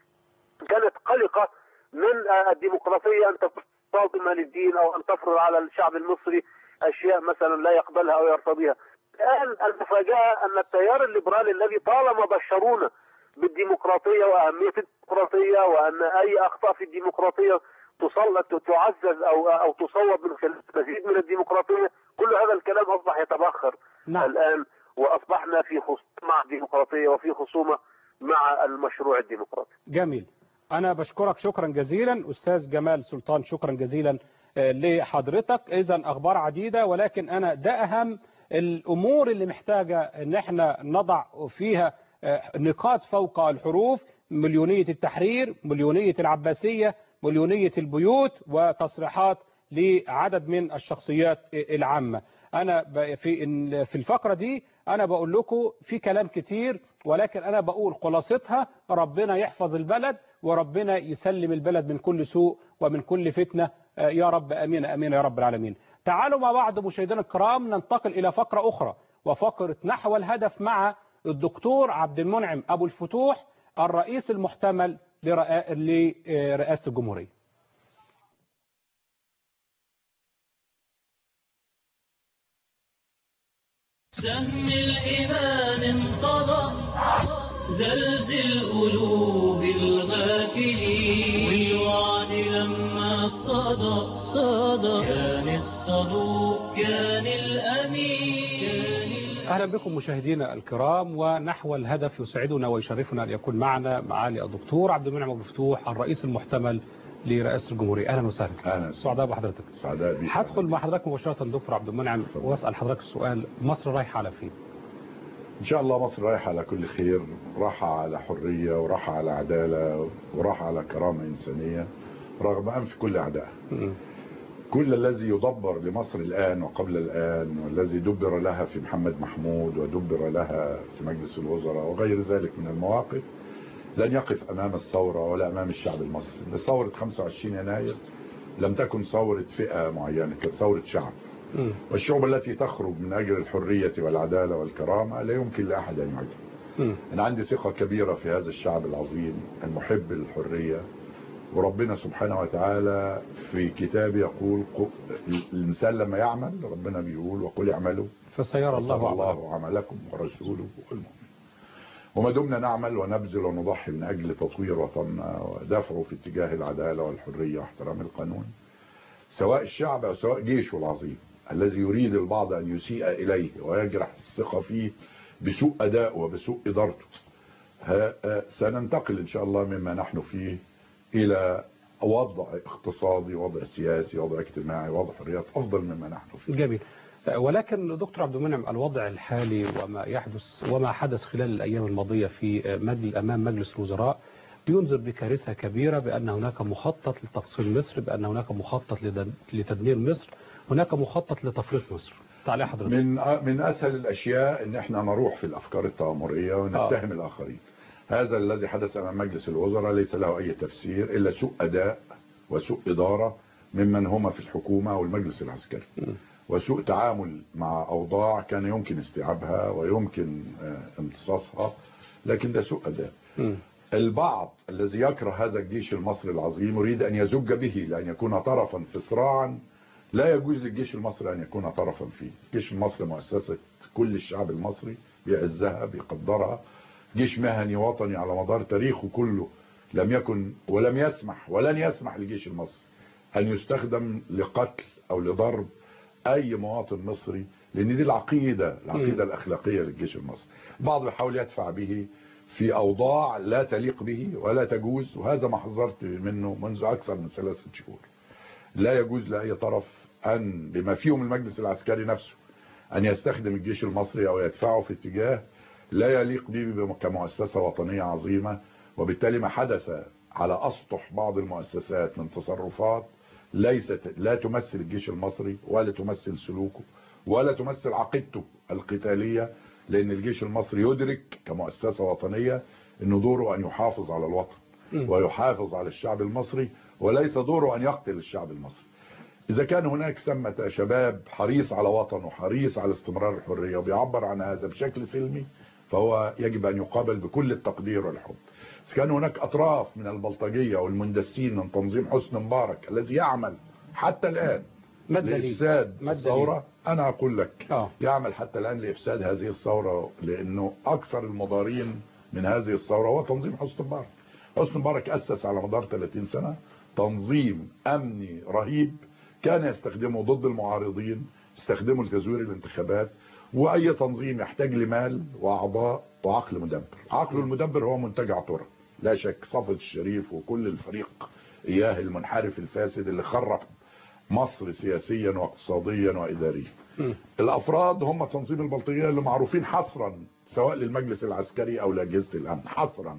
كانت قلقه من آه، الديمقراطيه ان تكون صادمه للدين او ان تفرض على الشعب المصري اشياء مثلا لا يقبلها او يرتضيها. الان المفاجاه ان التيار الليبرالي الذي طالما بشرونا بالديمقراطيه واهميه الديمقراطيه وان اي اخطاء في الديمقراطيه تسلط تعزز او او تصوب من خلال مزيد من الديمقراطيه، كل هذا الكلام اصبح يتبخر نعم الان واصبحنا في خصومه مع الديمقراطيه وفي خصومه مع المشروع الديمقراطي. جميل أنا بشكرك شكرا جزيلا أستاذ جمال سلطان شكرا جزيلا آه، لحضرتك اذا اخبار عديده ولكن انا ده اهم الامور اللي محتاجه ان احنا نضع فيها آه، نقاط فوق الحروف مليونيه التحرير مليونيه العباسيه مليونيه البيوت وتصريحات لعدد من الشخصيات العامه انا ب- في ال- في الفقره دي انا بقول لكم في كلام كتير ولكن انا بقول خلاصتها ربنا يحفظ البلد وربنا يسلم البلد من كل سوء ومن كل فتنه آه، يا رب امين امين يا رب العالمين تعالوا مع بعض مشاهدينا الكرام ننتقل الى فقره اخرى وفقره نحو الهدف مع الدكتور عبد المنعم ابو الفتوح الرئيس المحتمل لرئا- لرئاسه الجمهوريه سهم الإيمان انقضى زلزل قلوب الغافلين والوعد لما صدى صدى كان الصدوق كان الأمين كان اهلا بكم مشاهدينا الكرام ونحو الهدف يسعدنا ويشرفنا ان يكون معنا معالي الدكتور عبد المنعم ابو الفتوح الرئيس المحتمل لرئاسه الجمهوريه اهلا وسهلا أهلا. سعداء بحضرتك سعداء بيك هدخل مع حضرتك مباشره دكتور عبد المنعم واسال حضرتك السؤال مصر رايحه على فين؟ ان شاء الله مصر رايحه على كل خير راحه على حريه وراحه على عداله وراحه على كرامه انسانيه رغم انف كل اعدائها م. كل الذي يدبر لمصر الان وقبل الان والذي دبر لها في محمد محمود ودبر لها في مجلس الوزراء وغير ذلك من المواقف لن يقف امام الثوره ولا امام الشعب المصري ثوره 25 يناير لم تكن ثوره فئه معينه كانت ثوره شعب م. والشعوب التي تخرج من أجل الحرية والعدالة والكرامة لا يمكن لأحد أن يعجب م. أنا عندي ثقة كبيرة في هذا الشعب العظيم المحب للحرية وربنا سبحانه وتعالى في كتاب يقول ق- الإنسان لما يعمل ربنا بيقول وقل اعملوا فسيرى الله فسيرى أعمالكم. الله عملكم ورسوله والمؤمنين وما دمنا نعمل ونبذل ونضحي من أجل تطوير وطننا ودفعه في اتجاه العدالة والحرية واحترام القانون سواء الشعب أو سواء جيشه العظيم الذي يريد البعض أن يسيء إليه ويجرح الثقة فيه بسوء أداء وبسوء إدارته ها- آه، سننتقل إن شاء الله مما نحن فيه إلى وضع اقتصادي وضع سياسي وضع اجتماعي وضع حريات أفضل مما نحن فيه جميل ولكن دكتور عبد المنعم الوضع الحالي وما يحدث وما حدث خلال الأيام الماضية في مجل أمام مجلس الوزراء ينذر بكارثة كبيرة بأن هناك مخطط لتقصير مصر بأن هناك مخطط لد- لتدمير مصر هناك مخطط لتفريط مصر تعالى حضرتك من من اسهل الاشياء ان احنا نروح في الافكار التآمرية ونتهم الاخرين هذا الذي حدث امام مجلس الوزراء ليس له اي تفسير الا سوء اداء وسوء ادارة ممن هم في الحكومة والمجلس العسكري وسوء تعامل مع اوضاع كان يمكن استيعابها ويمكن آه، امتصاصها لكن ده سوء اداء م. البعض الذي يكره هذا الجيش المصري العظيم يريد أن يزج به لأن يكون طرفا في صراع لا يجوز للجيش المصري أن يكون طرفا فيه الجيش المصري مؤسسة كل الشعب المصري بيعزها بيقدرها جيش مهني وطني على مدار تاريخه كله لم يكن ولم يسمح ولن يسمح للجيش المصري أن يستخدم لقتل أو لضرب أي مواطن مصري لأن دي العقيدة العقيدة الأخلاقية للجيش المصري بعض بيحاول يدفع به في أوضاع لا تليق به ولا تجوز وهذا ما حذرت منه منذ أكثر من ثلاثة شهور لا يجوز لأي طرف أن بما فيهم المجلس العسكري نفسه أن يستخدم الجيش المصري أو يدفعه في اتجاه لا يليق به كمؤسسة وطنية عظيمة وبالتالي ما حدث على أسطح بعض المؤسسات من تصرفات ليست لا تمثل الجيش المصري ولا تمثل سلوكه ولا تمثل عقيدته القتالية لأن الجيش المصري يدرك كمؤسسة وطنية أن دوره أن يحافظ على الوطن م. ويحافظ على الشعب المصري وليس دوره أن يقتل الشعب المصري إذا كان هناك ثمة شباب حريص على وطنه وحريص على استمرار الحرية وبيعبر عن هذا بشكل سلمي فهو يجب أن يقابل بكل التقدير والحب إذا كان هناك أطراف من البلطجية والمندسين من تنظيم حسن مبارك الذي يعمل حتى الآن ما الدليل؟ لإفساد ما الدليل؟ الثورة أنا أقول لك آه. يعمل حتى الآن لإفساد هذه الثورة لأنه أكثر المضارين من هذه الثورة هو تنظيم حسن مبارك حسن مبارك أسس على مدار 30 سنة تنظيم أمني رهيب كان يستخدمه ضد المعارضين يستخدمه لتزوير الانتخابات وأي تنظيم يحتاج لمال وأعضاء وعقل مدبر عقله المدبر هو منتج عطرة لا شك صفة الشريف وكل الفريق إياه المنحرف الفاسد اللي خرب مصر سياسيا واقتصاديا واداريا مم. الافراد هم تنظيم البلطجيه اللي معروفين حصرا سواء للمجلس العسكري او لاجهزه الامن حصرا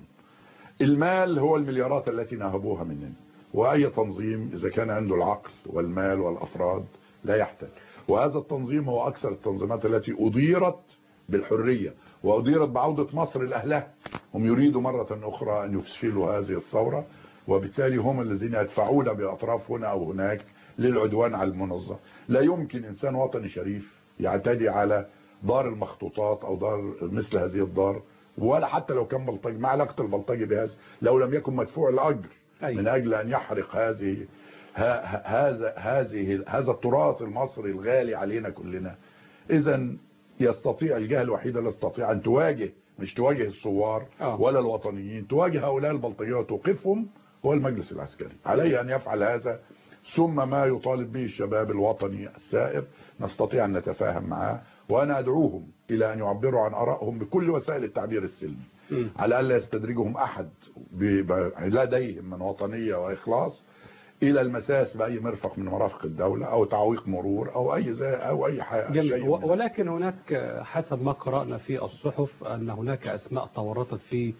المال هو المليارات التي نهبوها مننا واي تنظيم اذا كان عنده العقل والمال والافراد لا يحتاج وهذا التنظيم هو اكثر التنظيمات التي اضيرت بالحريه واضيرت بعوده مصر لاهلها هم يريدوا مره اخرى ان يفشلوا هذه الثوره وبالتالي هم الذين يدفعون باطراف هنا او هناك للعدوان على المنظمه لا يمكن انسان وطني شريف يعتدي على دار المخطوطات او دار مثل هذه الدار ولا حتى لو كان بلطجي ما علاقه البلطجي بهذا لو لم يكن مدفوع الاجر أيوة. من اجل ان يحرق هذه ه- ه- هذا هذه هذا التراث المصري الغالي علينا كلنا اذا يستطيع الجهه الوحيده اللي تستطيع ان تواجه مش تواجه الثوار آه. ولا الوطنيين تواجه هؤلاء البلطجيه وتوقفهم هو المجلس العسكري عليه ان يفعل هذا ثم ما يطالب به الشباب الوطني السائر نستطيع ان نتفاهم معاه وانا ادعوهم الى ان يعبروا عن ارائهم بكل وسائل التعبير السلمي مم. على الا يستدرجهم احد ب- ب- لديهم من وطنيه واخلاص الى المساس باي مرفق من مرافق الدوله او تعويق مرور او اي زي او اي حاجه جميل شيء و- من- ولكن هناك حسب ما قرأنا في الصحف أن هناك أسماء تورطت في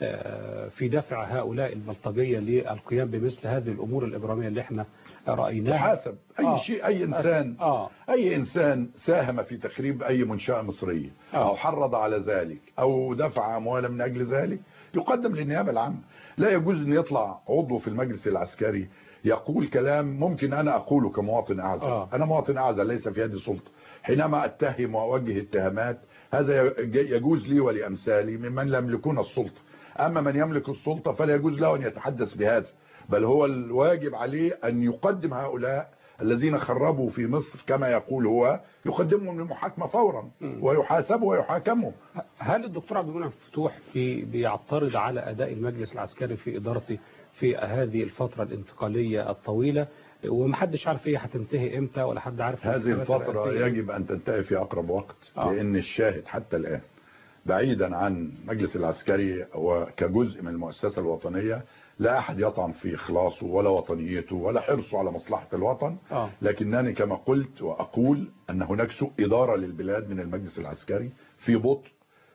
آه، في دفع هؤلاء البلطجية للقيام بمثل هذه الأمور الإجرامية اللي احنا رأيناها حسب اي آه. شيء اي انسان آه اي انسان ساهم في تخريب اي منشاه مصريه آه. او حرض على ذلك او دفع اموالا من اجل ذلك يقدم للنيابه العامه لا يجوز ان يطلع عضو في المجلس العسكري يقول كلام ممكن انا اقوله كمواطن اعزل آه. انا مواطن اعزل ليس في يدي سلطه حينما اتهم واوجه اتهامات هذا يج- يجوز لي ولامثالي ممن لا يملكون السلطه اما من يملك السلطه فلا يجوز له ان يتحدث بهذا بل هو الواجب عليه ان يقدم هؤلاء الذين خربوا في مصر كما يقول هو يقدمهم للمحاكمه فورا مم. ويحاسبوا ويحاكموا هل الدكتور عبد المنعم فتوح في بيعترض على أداء المجلس العسكري في إدارته في هذه الفترة الانتقالية الطويلة ومحدش عارف هي هتنتهي امتى ولا حد عارف هذه الانتخابات الفترة الرئاسية. يجب أن تنتهي في أقرب وقت آه. لأن الشاهد حتى الآن بعيدا عن مجلس العسكري وكجزء من المؤسسة الوطنية لا أحد يطعن في إخلاصه ولا وطنيته ولا حرصه على مصلحة الوطن آه. لكنني كما قلت وأقول أن هناك سوء إدارة للبلاد من المجلس العسكري في بطء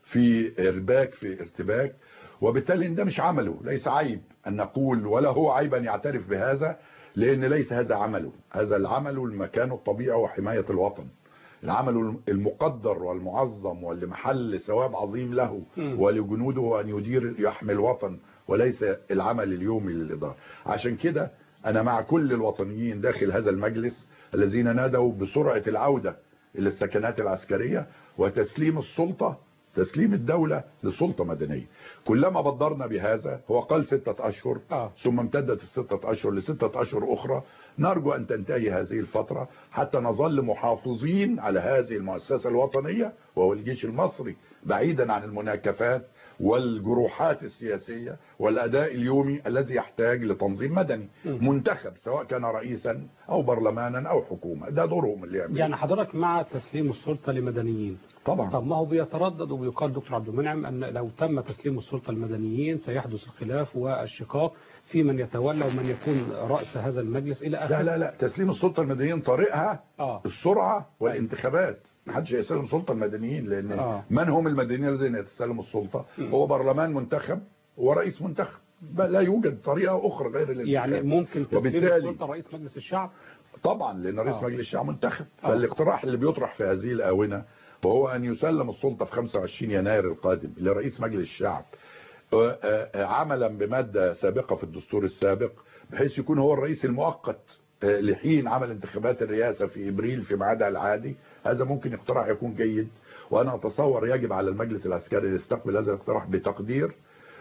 في إرباك في ارتباك وبالتالي إن ده مش عمله ليس عيب أن نقول ولا هو عيب أن يعترف بهذا لأن ليس هذا عمله هذا العمل المكان الطبيعي وحماية الوطن العمل المقدر والمعظم واللي محل ثواب عظيم له مم. ولجنوده أن يدير يحمي الوطن وليس العمل اليومي للإدارة عشان كده أنا مع كل الوطنيين داخل هذا المجلس الذين نادوا بسرعة العودة إلى السكنات العسكرية وتسليم السلطة تسليم الدولة لسلطة مدنية كلما بدرنا بهذا هو قال ستة أشهر آه. ثم امتدت الستة أشهر لستة أشهر أخرى نرجو أن تنتهي هذه الفترة حتى نظل محافظين على هذه المؤسسة الوطنية وهو الجيش المصري بعيدا عن المناكفات والجروحات السياسية والأداء اليومي الذي يحتاج لتنظيم مدني مم. منتخب سواء كان رئيسا أو برلمانا أو حكومة ده دورهم اللي يعملوا يعني حضرتك مع تسليم السلطة لمدنيين طبعا طب ما هو بيتردد وبيقال دكتور عبد المنعم أن لو تم تسليم السلطة المدنيين سيحدث الخلاف والشقاق في من يتولى ومن يكون رأس هذا المجلس إلى آخره لا لا لا تسليم السلطة المدنيين طريقها آه. السرعة والانتخابات محدش هيسلم السلطة المدنيين لأن آه. من هم المدنيين الذين يتسلموا السلطة م. هو برلمان منتخب ورئيس منتخب بل لا يوجد طريقة أخرى غير الانتخاب يعني ممكن تسليم وبالتالي السلطة رئيس مجلس الشعب طبعا لأن رئيس آه. مجلس الشعب منتخب آه. فالاقتراح اللي بيطرح في هذه الآونة وهو أن يسلم السلطة في 25 يناير القادم لرئيس مجلس الشعب آه، آه، عملا بمادة سابقة في الدستور السابق بحيث يكون هو الرئيس المؤقت آه، لحين عمل انتخابات الرئاسة في إبريل في ميعادها العادي هذا ممكن اقتراح يكون جيد وأنا أتصور يجب على المجلس العسكري يستقبل هذا الاقتراح بتقدير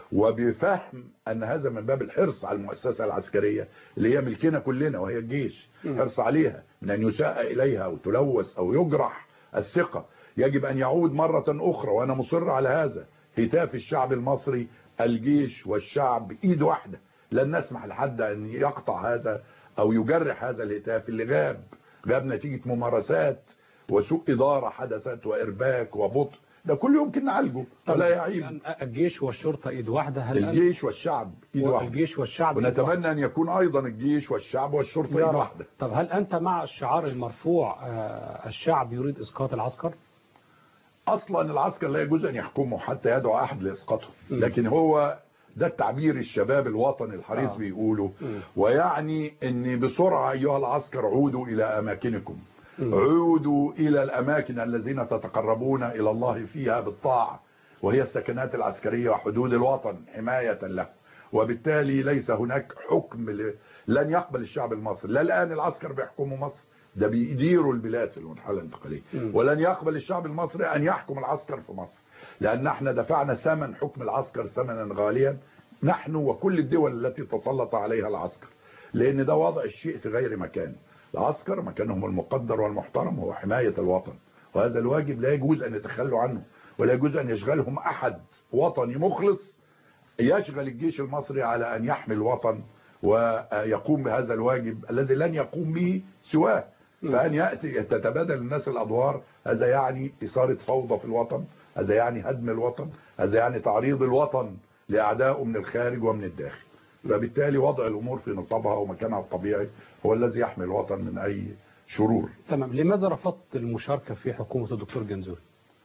وبفهم أن هذا من باب الحرص على المؤسسة العسكرية اللي هي ملكنا كلنا وهي الجيش مم. حرص عليها من أن يساء إليها أو تلوث أو يجرح الثقة يجب أن يعود مرة أخرى وأنا مصر على هذا هتاف الشعب المصري الجيش والشعب إيد واحدة لن نسمح لحد أن يقطع هذا أو يجرح هذا الهتاف اللي غاب غاب نتيجة ممارسات وسوء إدارة حدثت وإرباك وبطء ده كل يمكن نعالجه ولا يعيب الآن الجيش والشرطة ايد واحدة هل أنت- الجيش والشعب ايد واحده الجيش والشعب إيد واحدة؟ ونتمنى ان يكون ايضا الجيش والشعب والشرطه يا ايد رب. واحده طب هل أنت مع الشعار المرفوع آه، الشعب يريد إسقاط العسكر؟ اصلا العسكر لا يجوز ان يحكمه حتى يدعو احد لاسقاطه مم. لكن هو ده التعبير الشباب الوطني الحريص آه. بيقوله مم. ويعني ان بسرعه ايها العسكر عودوا الى اماكنكم مم. عودوا الى الاماكن الذين تتقربون الى الله فيها بالطاعه وهي السكنات العسكريه وحدود الوطن حمايه له وبالتالي ليس هناك حكم ل... لن يقبل الشعب المصري لا الان العسكر بيحكموا مصر ده بيديروا البلاد في المرحله الانتقاليه مم. ولن يقبل الشعب المصري ان يحكم العسكر في مصر لان احنا دفعنا ثمن حكم العسكر ثمنا غاليا نحن وكل الدول التي تسلط عليها العسكر لان ده وضع الشيء في غير مكانه العسكر مكانهم المقدر والمحترم هو حمايه الوطن وهذا الواجب لا يجوز ان يتخلوا عنه ولا يجوز ان يشغلهم احد وطني مخلص يشغل الجيش المصري على ان يحمي الوطن ويقوم بهذا الواجب الذي لن يقوم به سواه فان ياتي تتبادل الناس الادوار هذا يعني اثاره فوضى في الوطن هذا يعني هدم الوطن هذا يعني تعريض الوطن لاعدائه من الخارج ومن الداخل فبالتالي وضع الامور في نصابها ومكانها الطبيعي هو الذي يحمي الوطن من اي شرور تمام لماذا رفضت المشاركة في حكومة الدكتور جنزوري؟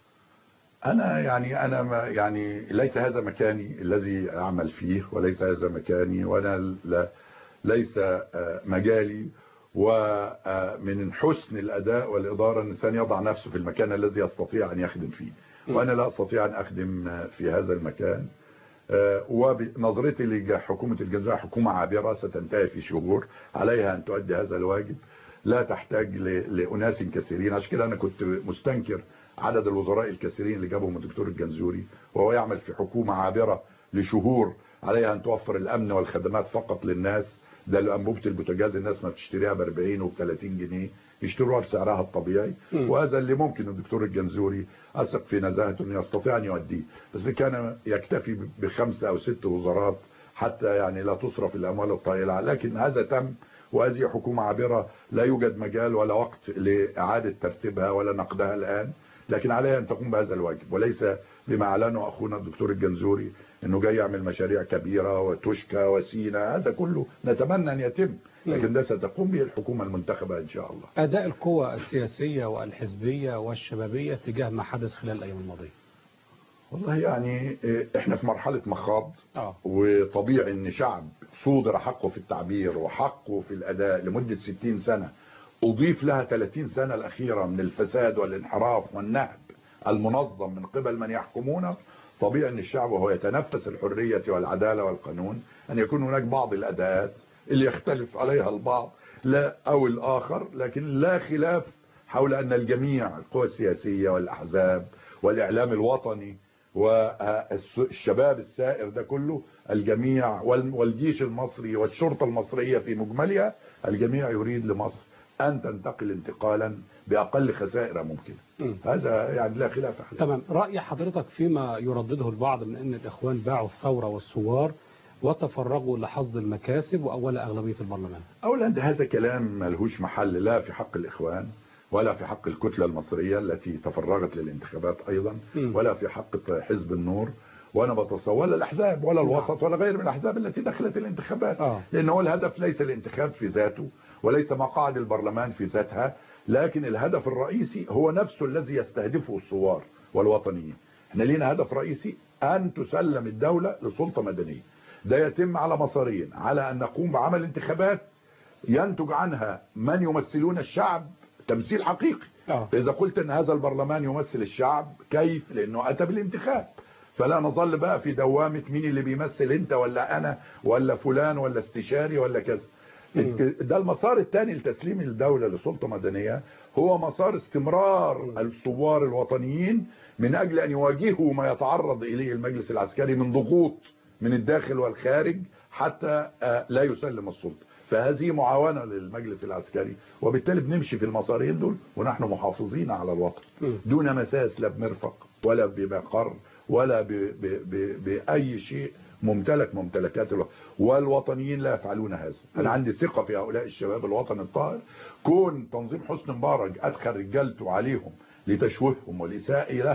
انا يعني انا ما يعني ليس هذا مكاني الذي اعمل فيه وليس هذا مكاني وانا لا ليس آه، مجالي ومن حسن الاداء والاداره ان الانسان يضع نفسه في المكان الذي يستطيع ان يخدم فيه وانا لا استطيع ان اخدم آه، في هذا المكان آه، وبنظرتي لحكومه الجزائر حكومه عابره ستنتهي في شهور عليها ان تؤدي هذا الواجب لا تحتاج ل- لاناس كثيرين عشان كده انا كنت مستنكر عدد الوزراء الكثيرين اللي جابهم الدكتور الجنزوري وهو يعمل في حكومه عابره لشهور عليها ان توفر الامن والخدمات فقط للناس ده اللي انبوبه البوتاجاز الناس ما بتشتريها ب 40 وب 30 جنيه يشتروها بسعرها الطبيعي مم. وهذا اللي ممكن الدكتور الجنزوري اثق في نزاهته انه يستطيع ان يؤديه بس كان يكتفي بخمسه او ست وزارات حتى يعني لا تصرف الاموال الطائله لكن هذا تم وهذه حكومه عابره لا يوجد مجال ولا وقت لاعاده ترتيبها ولا نقدها الان لكن عليها ان تقوم بهذا الواجب وليس بما اعلنه اخونا الدكتور الجنزوري انه جاي يعمل مشاريع كبيره وتشكى وسينا هذا كله نتمنى ان يتم لكن ده ستقوم به الحكومه المنتخبه ان شاء الله أداء القوى السياسية والحزبية والشبابية تجاه ما حدث خلال الأيام الماضية والله يعني إيه، احنا في مرحله مخاض آه. وطبيعي ان شعب صودر حقه في التعبير وحقه في الاداء لمده 60 سنه اضيف لها 30 سنه الاخيره من الفساد والانحراف والنهب المنظم من قبل من يحكمونه طبيعي ان الشعب وهو يتنفس الحريه والعداله والقانون ان يكون هناك بعض الاداءات اللي يختلف عليها البعض لا او الاخر لكن لا خلاف حول ان الجميع القوى السياسيه والاحزاب والاعلام الوطني والشباب السائر ده كله الجميع وال- والجيش المصري والشرطة المصرية في مجملها الجميع يريد لمصر أن تنتقل انتقالا بأقل خسائر ممكنة مم. هذا يعني لا خلاف عليه تمام رأي حضرتك فيما يردده البعض من أن الإخوان باعوا الثورة والثوار وتفرغوا لحظ المكاسب وأول أغلبية البرلمان أولا ده هذا كلام ملهوش محل لا في حق الإخوان ولا في حق الكتلة المصرية التي تفرغت للانتخابات أيضا مم. ولا في حق حزب النور وأنا بتصور ولا الأحزاب ولا الوسط ولا غير من الأحزاب التي دخلت الانتخابات آه. لأن هو الهدف ليس الانتخاب في ذاته وليس مقاعد البرلمان في ذاتها لكن الهدف الرئيسي هو نفسه الذي يستهدفه الثوار والوطنيين احنا لينا هدف رئيسي أن تسلم الدولة لسلطة مدنية ده يتم على مسارين على أن نقوم بعمل انتخابات ينتج عنها من يمثلون الشعب تمثيل حقيقي آه. فإذا قلت أن هذا البرلمان يمثل الشعب كيف لأنه أتى بالانتخاب فلا نظل بقى في دوامة مين اللي بيمثل انت ولا انا ولا فلان ولا استشاري ولا كذا ده المسار الثاني لتسليم الدولة لسلطة مدنية هو مسار استمرار الثوار الوطنيين من اجل ان يواجهوا ما يتعرض اليه المجلس العسكري من ضغوط من الداخل والخارج حتى آه، لا يسلم السلطة فهذه معاونة للمجلس العسكري وبالتالي بنمشي في المسارين دول ونحن محافظين على الوطن مم. دون مساس لا بمرفق ولا بمقر ولا ب ب ب بأي شيء ممتلك ممتلكات الوطن والوطنيين لا يفعلون هذا أنا عندي ثقة في هؤلاء الشباب الوطن الطاهر كون تنظيم حسن مبارك أدخل رجالته عليهم لتشويههم والإساءة لهم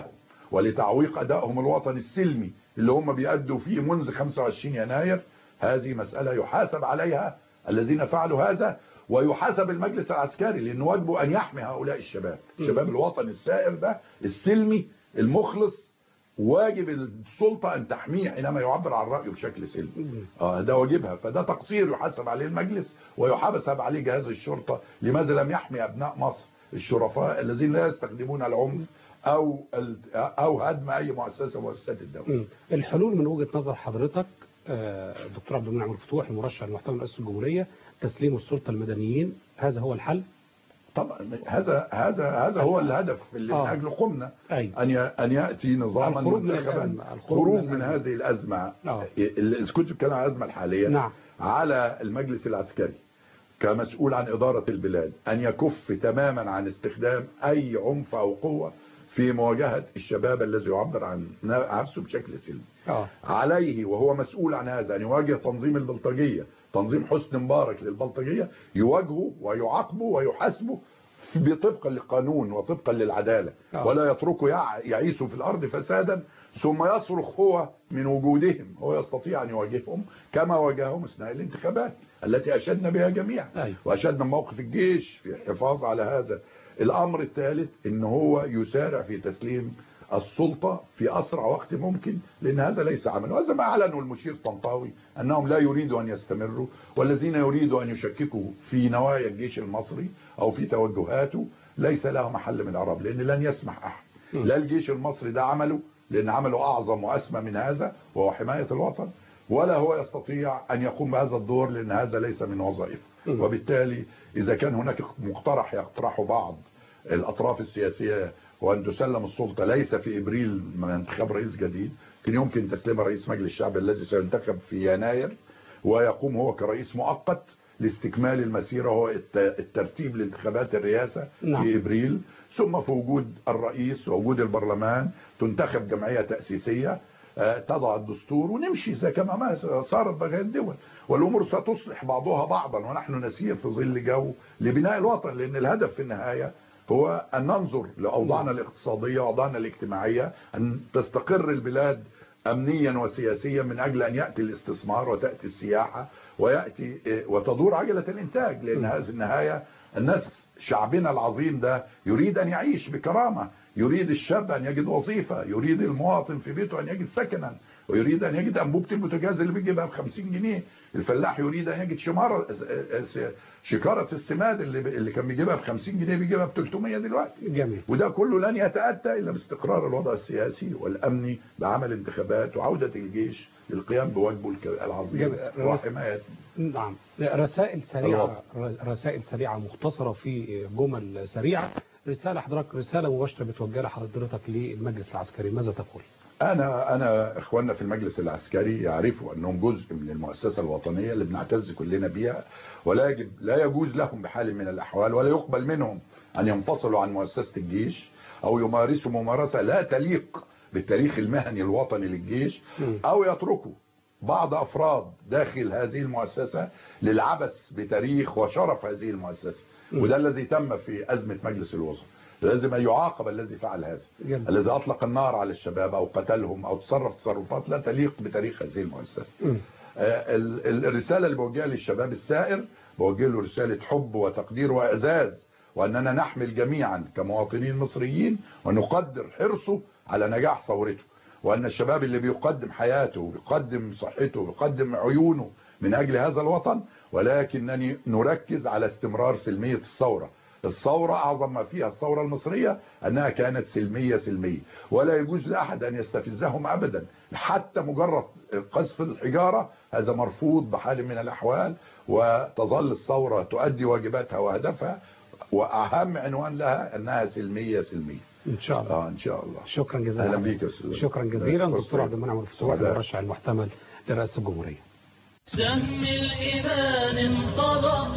ولتعويق أدائهم الوطني السلمي اللي هم بيأدوا فيه منذ 25 يناير هذه مسألة يحاسب عليها الذين فعلوا هذا ويحاسب المجلس العسكري لأنه واجبه أن يحمي هؤلاء الشباب الشباب الوطني السائر ده السلمي المخلص واجب السلطة أن تحميه حينما يعبر عن رأيه بشكل سلمي آه ده واجبها فده تقصير يحاسب عليه المجلس ويحاسب عليه جهاز الشرطة لماذا لم يحمي أبناء مصر الشرفاء الذين لا يستخدمون العنف أو ال- أو هدم أي مؤسسة مؤسسات الدولة مم. الحلول من وجهة نظر حضرتك آه، دكتور عبد المنعم الفتوح المرشح المحتمل رئيس الجمهورية تسليم السلطة المدنيين هذا هو الحل طبعا هذا هذا هذا هو الهدف اللي من آه. أجله قمنا أيوة. أن ي- أن يأتي نظاما الخروج من منتخبا الأزمة. الخروج خروج من من الأزمة. هذه الأزمة آه. اللي إذا كنت بتكلم عن الأزمة الحالية نعم. على المجلس العسكري كمسؤول عن إدارة البلاد أن يكف تماما عن استخدام أي عنف أو قوة في مواجهة الشباب الذي يعبر عن نفسه بشكل سلمي اه عليه وهو مسؤول عن هذا أن يواجه تنظيم البلطجية تنظيم حسن مبارك للبلطجية يواجهه ويعاقبه ويحاسبه طبقا للقانون وطبقا للعدالة آه. ولا يتركه يع- يعيش في الأرض فسادا ثم يصرخ هو من وجودهم هو يستطيع أن يواجههم كما واجههم أثناء الانتخابات التي أشدنا بها جميعا أيوة. وأشدنا موقف الجيش في الحفاظ على هذا الأمر الثالث إن هو يسارع في تسليم السلطة في أسرع وقت ممكن لأن هذا ليس عمل وهذا ما أعلنه المشير طنطاوي أنهم لا يريدوا أن يستمروا والذين يريدوا أن يشككوا في نوايا الجيش المصري أو في توجهاته ليس له محل من العرب لأن لن يسمح أحد لا الجيش المصري ده عمله لأن عمله أعظم وأسمى من هذا وهو حماية الوطن ولا هو يستطيع أن يقوم بهذا الدور لأن هذا ليس من وظائفه وبالتالي إذا كان هناك مقترح يقترحه بعض الأطراف السياسية وأن تسلم السلطة ليس في إبريل من انتخاب رئيس جديد كان يمكن تسليم رئيس مجلس الشعب الذي سينتخب في يناير ويقوم هو كرئيس مؤقت لاستكمال المسيرة وهو الت- الترتيب لانتخابات الرئاسة نعم. في إبريل ثم في وجود الرئيس ووجود البرلمان تنتخب جمعية تأسيسية آه، تضع الدستور ونمشي زي كما ما صارت بقية الدول والأمور ستصلح بعضها بعضا ونحن نسير في ظل جو لبناء الوطن لأن الهدف في النهاية هو أن ننظر لأوضاعنا الاقتصادية وأوضاعنا الاجتماعية أن تستقر البلاد أمنيا وسياسيا من أجل أن يأتي الاستثمار وتأتي السياحة ويأتي إيه، وتدور عجلة الإنتاج لأن هذه النهاية الناس شعبنا العظيم ده يريد أن يعيش بكرامة يريد الشاب أن يجد وظيفة يريد المواطن في بيته أن يجد سكنا ويريد أن يجد أنبوبة البوتاجاز اللي بيجيبها ب 50 جنيه الفلاح يريد أن يجد شمارة شكارة السماد اللي اللي كان بيجيبها ب 50 جنيه بيجيبها ب 300 دلوقتي جميل وده كله لن يتأتى إلا باستقرار الوضع السياسي والأمني بعمل انتخابات وعودة الجيش للقيام بواجبه الك- العظيم جميل. وحماية نعم رسائل سريعة رسائل سريعة مختصرة في جمل سريعة رسالة حضرتك رسالة مباشرة بتوجهها لحضرتك للمجلس العسكري ماذا تقول؟ أنا أنا إخواننا في المجلس العسكري يعرفوا أنهم جزء من المؤسسة الوطنية اللي بنعتز كلنا بيها ولا يجب لا يجوز لهم بحال من الأحوال ولا يقبل منهم أن ينفصلوا عن مؤسسة الجيش أو يمارسوا ممارسة لا تليق بالتاريخ المهني الوطني للجيش أو يتركوا بعض أفراد داخل هذه المؤسسة للعبث بتاريخ وشرف هذه المؤسسة وده الذي تم في أزمة مجلس الوزراء لازم أن يعاقب الذي فعل هذا جميل. الذي أطلق النار على الشباب أو قتلهم أو تصرف تصرفات لا تليق بتاريخ هذه المؤسسة آه، ال- ال- الرسالة اللي بوجهها للشباب السائر بوجه له رسالة حب وتقدير وإعزاز وأننا نحمل جميعا كمواطنين مصريين ونقدر حرصه على نجاح ثورته وأن الشباب اللي بيقدم حياته ويقدم صحته ويقدم عيونه من أجل هذا الوطن ولكنني نركز على استمرار سلمية الثورة الثورة أعظم ما فيها الثورة المصرية أنها كانت سلمية سلمية ولا يجوز لأحد أن يستفزهم أبدا حتى مجرد قذف الحجارة هذا مرفوض بحال من الأحوال وتظل الثورة تؤدي واجباتها وهدفها وأهم عنوان لها أنها سلمية سلمية إن شاء الله آه إن شاء الله شكرا جزيلا أهلا بيك يا أستاذ شكرا جزيلا فرصة. دكتور عبد المنعم الفتوح سعداء. المرشح المحتمل لرئاسة الجمهورية سهم الإيمان انقضى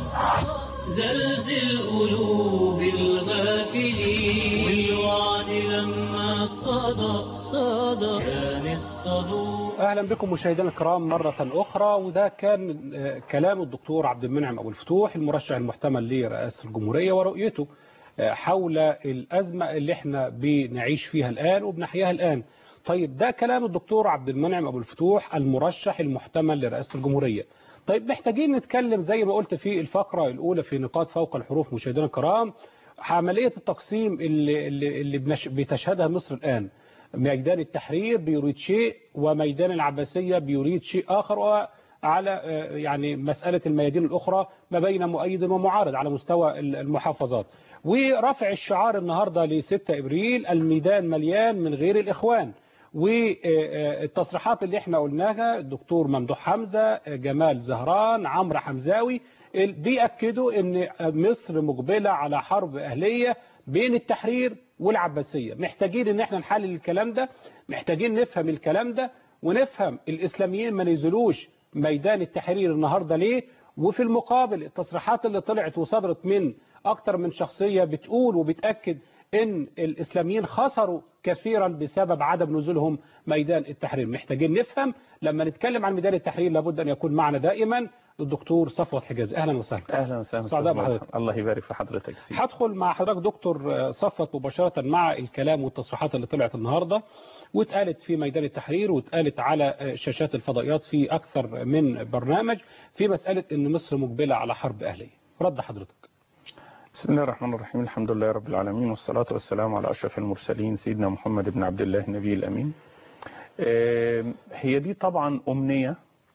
زلزل قلوب الغافلين والوعد لما صدى صدى كان الصدوق اهلا بكم مشاهدينا الكرام مره اخرى وده كان آه، كلام الدكتور عبد المنعم ابو الفتوح المرشح المحتمل لرئاسه الجمهوريه ورؤيته حول الأزمة اللي احنا بنعيش فيها الآن وبنحياها الآن طيب ده كلام الدكتور عبد المنعم أبو الفتوح المرشح المحتمل لرئاسة الجمهورية طيب محتاجين نتكلم زي ما قلت في الفقرة الأولى في نقاط فوق الحروف مشاهدينا الكرام عملية التقسيم اللي, اللي, اللي بنش- بتشهدها مصر الآن ميدان التحرير بيريد شيء وميدان العباسية بيريد شيء آخر وعلى آه، يعني مسألة الميادين الأخرى ما بين مؤيد ومعارض على مستوى المحافظات ورفع الشعار النهاردة ل 6 إبريل الميدان مليان من غير الإخوان والتصريحات اللي احنا قلناها الدكتور ممدوح حمزة جمال زهران عمرو حمزاوي ال- بيأكدوا ان مصر مقبلة على حرب أهلية بين التحرير والعباسية محتاجين ان احنا نحلل الكلام ده محتاجين نفهم الكلام ده ونفهم الإسلاميين ما نزلوش ميدان التحرير النهاردة ليه وفي المقابل التصريحات اللي طلعت وصدرت من أكتر من شخصية بتقول وبتأكد ان الاسلاميين خسروا كثيرا بسبب عدم نزولهم ميدان التحرير محتاجين نفهم لما نتكلم عن ميدان التحرير لابد ان يكون معنا دائما الدكتور صفوت حجازي اهلا وسهلا اهلا وسهلا سعداء أستاذ بحضرتك. مرحبا. الله يبارك في حضرتك سيدي. هدخل مع حضرتك دكتور صفوت مباشرة مع الكلام والتصريحات اللي طلعت النهاردة واتقالت في ميدان التحرير واتقالت على شاشات الفضائيات في أكثر من برنامج في مسألة أن مصر مقبلة على حرب أهلية رد حضرتك بسم الله الرحمن الرحيم الحمد لله رب العالمين والصلاة والسلام على أشرف المرسلين سيدنا محمد بن عبد الله النبي الأمين آم، هي دي طبعا أمنية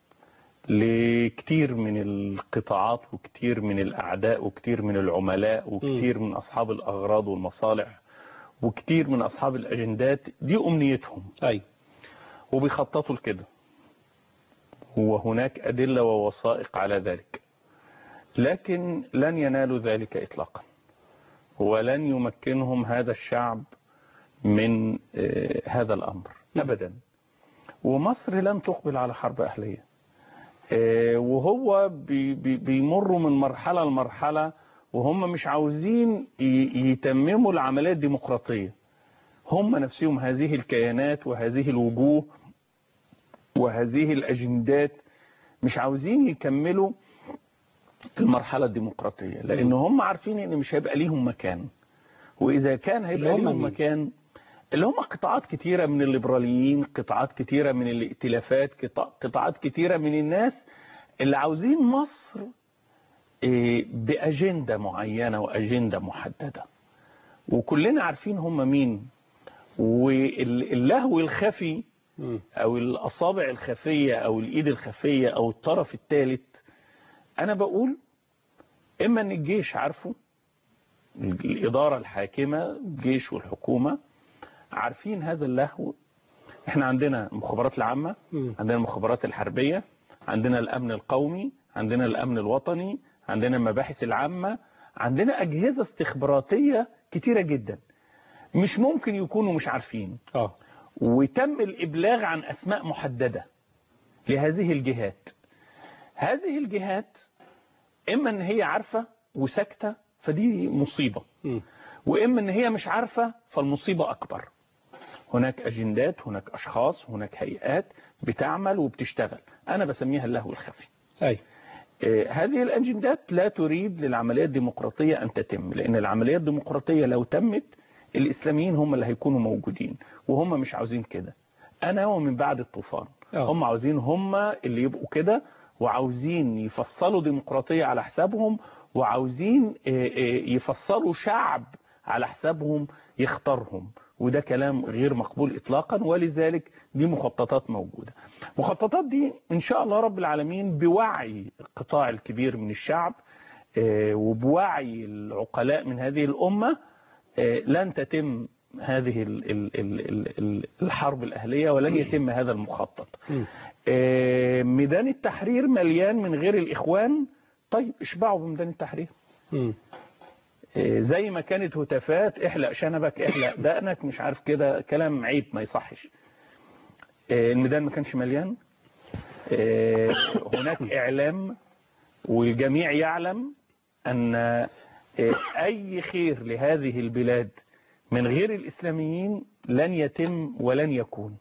لكتير من القطاعات وكتير من الأعداء وكتير من العملاء وكتير من أصحاب الأغراض والمصالح وكتير من أصحاب الأجندات دي أمنيتهم أي وبيخططوا لكده وهناك أدلة ووثائق على ذلك لكن لن ينالوا ذلك إطلاقا ولن يمكنهم هذا الشعب من آه، هذا الأمر أبدا ومصر لم تقبل على حرب أهلية آه، وهو بي- بي- بيمروا من مرحلة لمرحلة وهم مش عاوزين ي- يتمموا العملية الديمقراطية هم نفسهم هذه الكيانات وهذه الوجوه وهذه الأجندات مش عاوزين يكملوا المرحلة الديمقراطية لأن هم عارفين إن مش هيبقى ليهم مكان وإذا كان اللي هيبقى هم ليهم مين؟ مكان اللي هم قطاعات كتيرة من الليبراليين قطاعات كتيرة من الائتلافات قطاع- قطاعات كتيرة من الناس اللي عاوزين مصر إيه، بأجندة معينة وأجندة محددة وكلنا عارفين هم مين واللهو الخفي مم. او الاصابع الخفيه او الايد الخفيه او الطرف الثالث انا بقول اما ان الجيش عارفه الاداره الحاكمه الجيش والحكومه عارفين هذا اللهو احنا عندنا المخابرات العامه مم. عندنا المخابرات الحربيه عندنا الامن القومي عندنا الامن الوطني عندنا المباحث العامه عندنا اجهزه استخباراتيه كتيره جدا مش ممكن يكونوا مش عارفين اه وتم الإبلاغ عن أسماء محددة لهذه الجهات هذه الجهات إما أن هي عارفة وساكتة فدي مصيبة مم. وإما أن هي مش عارفة فالمصيبة أكبر هناك أجندات هناك أشخاص هناك هيئات بتعمل وبتشتغل أنا بسميها اللهو الخفي أي آه، هذه الأجندات لا تريد للعملية الديمقراطية أن تتم لأن العملية الديمقراطية لو تمت الإسلاميين هم اللي هيكونوا موجودين وهم مش عاوزين كده أنا ومن بعد الطوفان آه. هم عاوزين هم اللي يبقوا كده وعاوزين يفصلوا ديمقراطية على حسابهم وعاوزين آه، آه، يفصلوا شعب على حسابهم يختارهم وده كلام غير مقبول إطلاقا ولذلك دي مخططات موجودة مخططات دي إن شاء الله رب العالمين بوعي القطاع الكبير من الشعب آه، وبوعي العقلاء من هذه الأمة آه، لن تتم هذه ال- ال- ال- ال- ال- الحرب الأهلية ولن يتم هذا المخطط مم. آه، ميدان التحرير مليان من غير الإخوان طيب اشبعوا بميدان التحرير مم. آه، زي ما كانت هتافات احلق شنبك احلق دقنك مش عارف كده كلام عيب ما يصحش آه، الميدان ما كانش مليان آه، هناك إعلام والجميع يعلم أن آه، أي خير لهذه البلاد من غير الإسلاميين لن يتم ولن يكون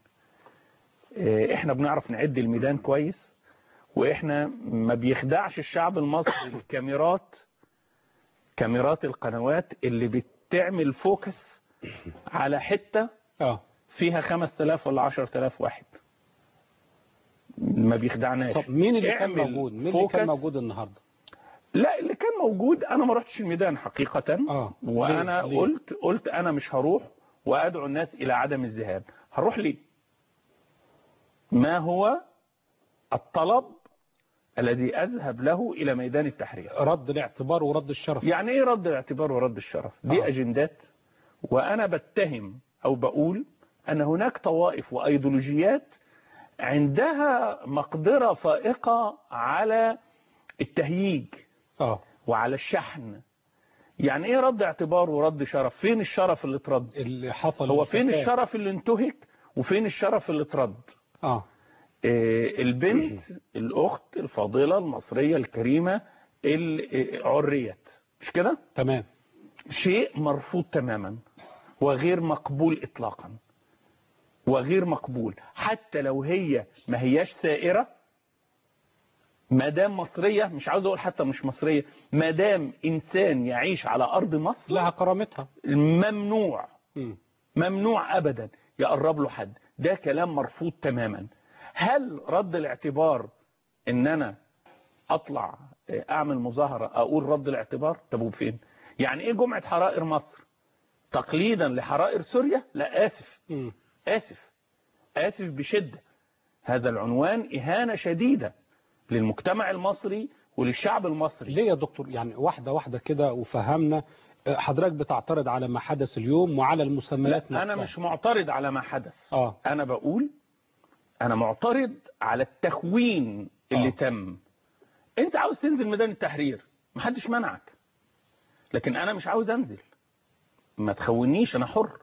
آه، احنا بنعرف نعد الميدان كويس واحنا ما بيخدعش الشعب المصري الكاميرات كاميرات القنوات اللي بت تعمل فوكس على حتة اه فيها 5000 ولا 10000 واحد ما بيخدعناش طب مين اللي كان اعمل موجود مين اللي فوكس. كان موجود النهارده لا اللي كان موجود انا ما رحتش الميدان حقيقة اه وانا ليه؟ ليه؟ قلت قلت انا مش هروح وادعو الناس الى عدم الذهاب هروح ليه ما هو الطلب الذي اذهب له الى ميدان التحرير رد الاعتبار ورد الشرف يعني ايه رد الاعتبار ورد الشرف دي آه. اجندات وانا بتهم او بقول ان هناك طوائف وايديولوجيات عندها مقدرة فائقة على التهييج اه وعلى الشحن يعني ايه رد اعتبار ورد شرف فين الشرف اللي اترد اللي حصل هو فين الفساد. الشرف اللي انتهك وفين الشرف اللي اترد اه إيه، البنت الأخت الفاضلة المصرية الكريمة اللي عريت مش كده تمام شيء مرفوض تماما وغير مقبول إطلاقا وغير مقبول حتى لو هي ما هياش سائرة ما دام مصرية مش عاوز أقول حتى مش مصرية ما دام إنسان يعيش على أرض مصر لها كرامتها ممنوع مم. ممنوع ابدا يقرب له حد ده كلام مرفوض تماما هل رد الاعتبار ان انا اطلع اعمل مظاهرة اقول رد الاعتبار طب وفين يعني ايه جمعة حرائر مصر تقليدا لحرائر سوريا لا اسف مم. اسف اسف بشدة هذا العنوان اهانة شديدة للمجتمع المصري وللشعب المصري ليه يا دكتور يعني واحدة واحدة كده وفهمنا آه، حضرتك بتعترض على ما حدث اليوم وعلى المسميات لا انا نفسها. مش معترض على ما حدث اه انا بقول انا معترض على التخوين اللي آه. تم انت عاوز تنزل ميدان التحرير محدش منعك لكن انا مش عاوز انزل ما تخونيش انا حر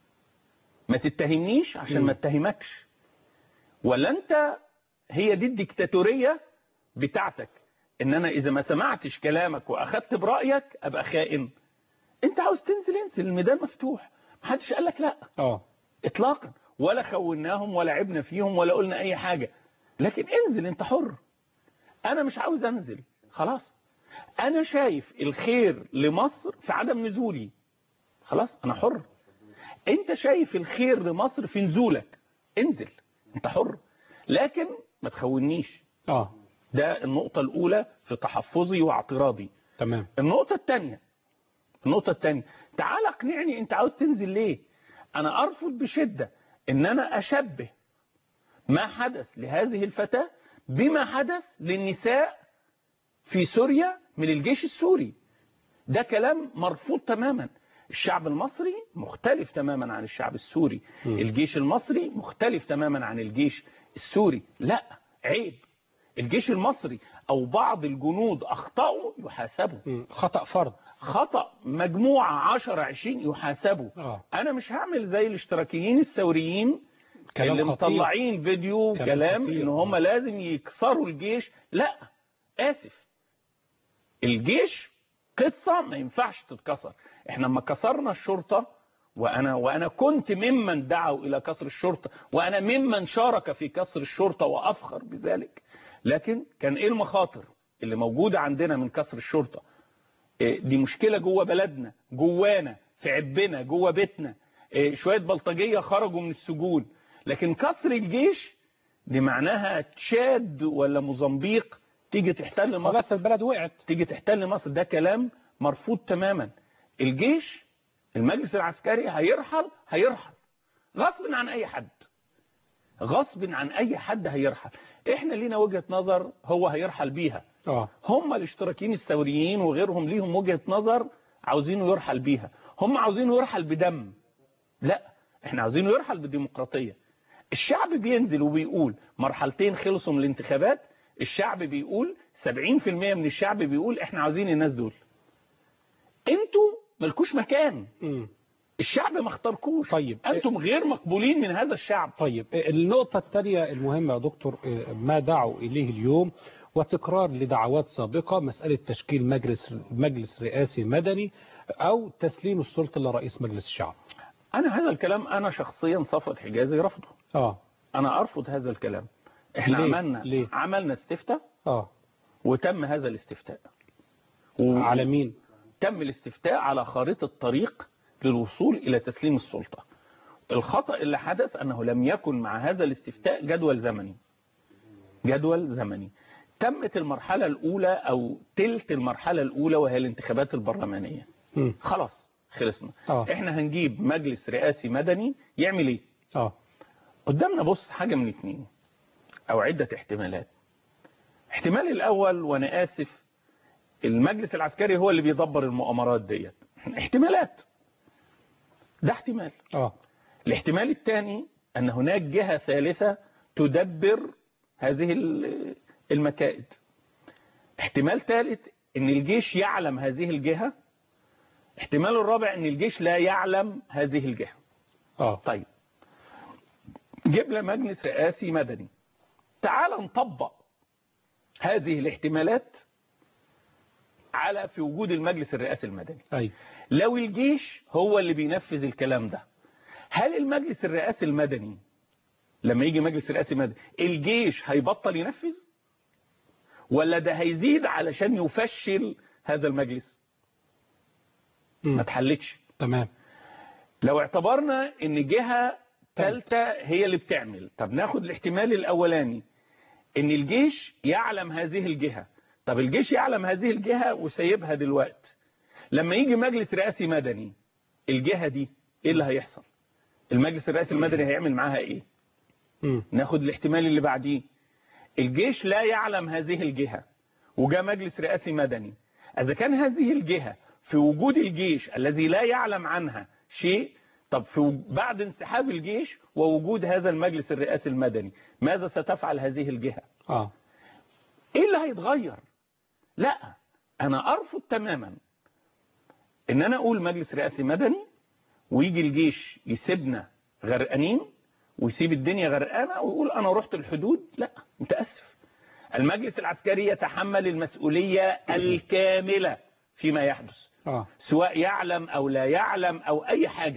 ما تتهمنيش عشان مم. ما اتهمكش ولا انت هي دي الديكتاتورية بتاعتك ان انا اذا ما سمعتش كلامك واخدت برأيك ابقى خائن انت عاوز تنزل انزل الميدان مفتوح محدش قال لك لا اه اطلاقا ولا خوناهم ولا عبنا فيهم ولا قلنا اي حاجة لكن انزل انت حر انا مش عاوز انزل خلاص انا شايف الخير لمصر في عدم نزولي خلاص انا حر انت شايف الخير لمصر في نزولك انزل انت حر لكن ما تخونيش اه ده النقطة الاولى في تحفظي واعتراضي تمام النقطة الثانية النقطة الثانية تعال اقنعني انت عاوز تنزل ليه انا ارفض بشدة ان انا اشبه ما حدث لهذه الفتاة بما حدث للنساء في سوريا من الجيش السوري ده كلام مرفوض تماما الشعب المصري مختلف تماما عن الشعب السوري م. الجيش المصري مختلف تماما عن الجيش السوري لا عيب الجيش المصري او بعض الجنود اخطأوا يحاسبوا مم. خطأ فرد خطأ مجموعة 10 20 يحاسبوا اه انا مش هعمل زي الاشتراكيين الثوريين كلام اللي خطير. مطلعين فيديو كلام كلام خطير. ان هم لازم يكسروا الجيش لا اسف الجيش قصة ما ينفعش تتكسر احنا لما كسرنا الشرطة وانا وانا كنت ممن دعوا الى كسر الشرطة وانا ممن شارك في كسر الشرطة وافخر بذلك لكن كان ايه المخاطر اللي موجودة عندنا من كسر الشرطة إيه، دي مشكلة جوه بلدنا جوانا في عبنا جوه بيتنا إيه، شوية بلطجية خرجوا من السجون لكن كسر الجيش دي معناها تشاد ولا موزمبيق تيجي تحتل مصر خلاص البلد وقعت تيجي تحتل مصر ده كلام مرفوض تماما الجيش المجلس العسكري هيرحل هيرحل غصب عن اي حد غصب عن اي حد هيرحل احنا لينا وجهة نظر هو هيرحل بيها اه هم الاشتراكيين الثوريين وغيرهم ليهم وجهة نظر عاوزينه يرحل بيها هم عاوزينه يرحل بدم لا احنا عاوزينه يرحل بالديمقراطية الشعب بينزل وبيقول مرحلتين خلصوا من الانتخابات الشعب بيقول 70% من الشعب بيقول احنا عاوزين الناس دول انتوا ملكوش مكان مم. الشعب ما اختاركوش طيب. انتم غير مقبولين من هذا الشعب طيب النقطة الثانية المهمة يا دكتور ما دعوا إليه اليوم وتكرار لدعوات سابقة مسألة تشكيل مجلس مجلس رئاسي مدني أو تسليم السلطة لرئيس مجلس الشعب انا هذا الكلام انا شخصيا صفوت حجازي رفضه اه انا ارفض هذا الكلام احنا ليه؟ عملنا ليه؟ عملنا استفتاء اه وتم هذا الاستفتاء و- على مين تم الاستفتاء على خارطة طريق للوصول إلى تسليم السلطة الخطأ اللي حدث أنه لم يكن مع هذا الاستفتاء جدول زمني جدول زمني تمت المرحلة الأولى أو تلت المرحلة الأولى وهي الانتخابات البرلمانية مم. خلاص خلصنا اه احنا هنجيب مجلس رئاسي مدني يعمل ايه اه قدامنا بص حاجة من اتنين او عدة احتمالات احتمال الاول وانا اسف المجلس العسكري هو اللي بيدبر المؤامرات ديت احتمالات ده احتمال اه الاحتمال الثاني ان هناك جهة ثالثة تدبر هذه ال- المكائد احتمال ثالث ان الجيش يعلم هذه الجهة احتمال الرابع ان الجيش لا يعلم هذه الجهة اه طيب جبنا مجلس رئاسي مدني تعال نطبق هذه الاحتمالات على في وجود المجلس الرئاسي المدني ايوه لو الجيش هو اللي بينفذ الكلام ده هل المجلس الرئاسي المدني لما يجي مجلس رئاسي مدني الجيش هيبطل ينفذ ولا ده هيزيد علشان يفشل هذا المجلس مم. ما تحلتش تمام لو اعتبرنا ان جهة ثالثة هي اللي بتعمل طب ناخد الاحتمال الاولاني ان الجيش يعلم هذه الجهة طب الجيش يعلم هذه الجهة وسيبها دلوقتي لما يجي مجلس رئاسي مدني الجهة دي ايه اللي هيحصل المجلس الرئاسي المدني هيعمل معاها ايه مم. ناخد الاحتمال اللي بعديه الجيش لا يعلم هذه الجهة وجاء مجلس رئاسي مدني إذا كان هذه الجهة في وجود الجيش الذي لا يعلم عنها شيء طب في وج- بعد انسحاب الجيش ووجود هذا المجلس الرئاسي المدني ماذا ستفعل هذه الجهة اه ايه اللي هيتغير لا انا ارفض تماما ان انا اقول مجلس رئاسي مدني ويجي الجيش يسيبنا غرقانين ويسيب الدنيا غرقانه ويقول انا رحت الحدود لا متاسف المجلس العسكري يتحمل المسؤوليه الكامله فيما يحدث اه سواء يعلم او لا يعلم او اي حاجه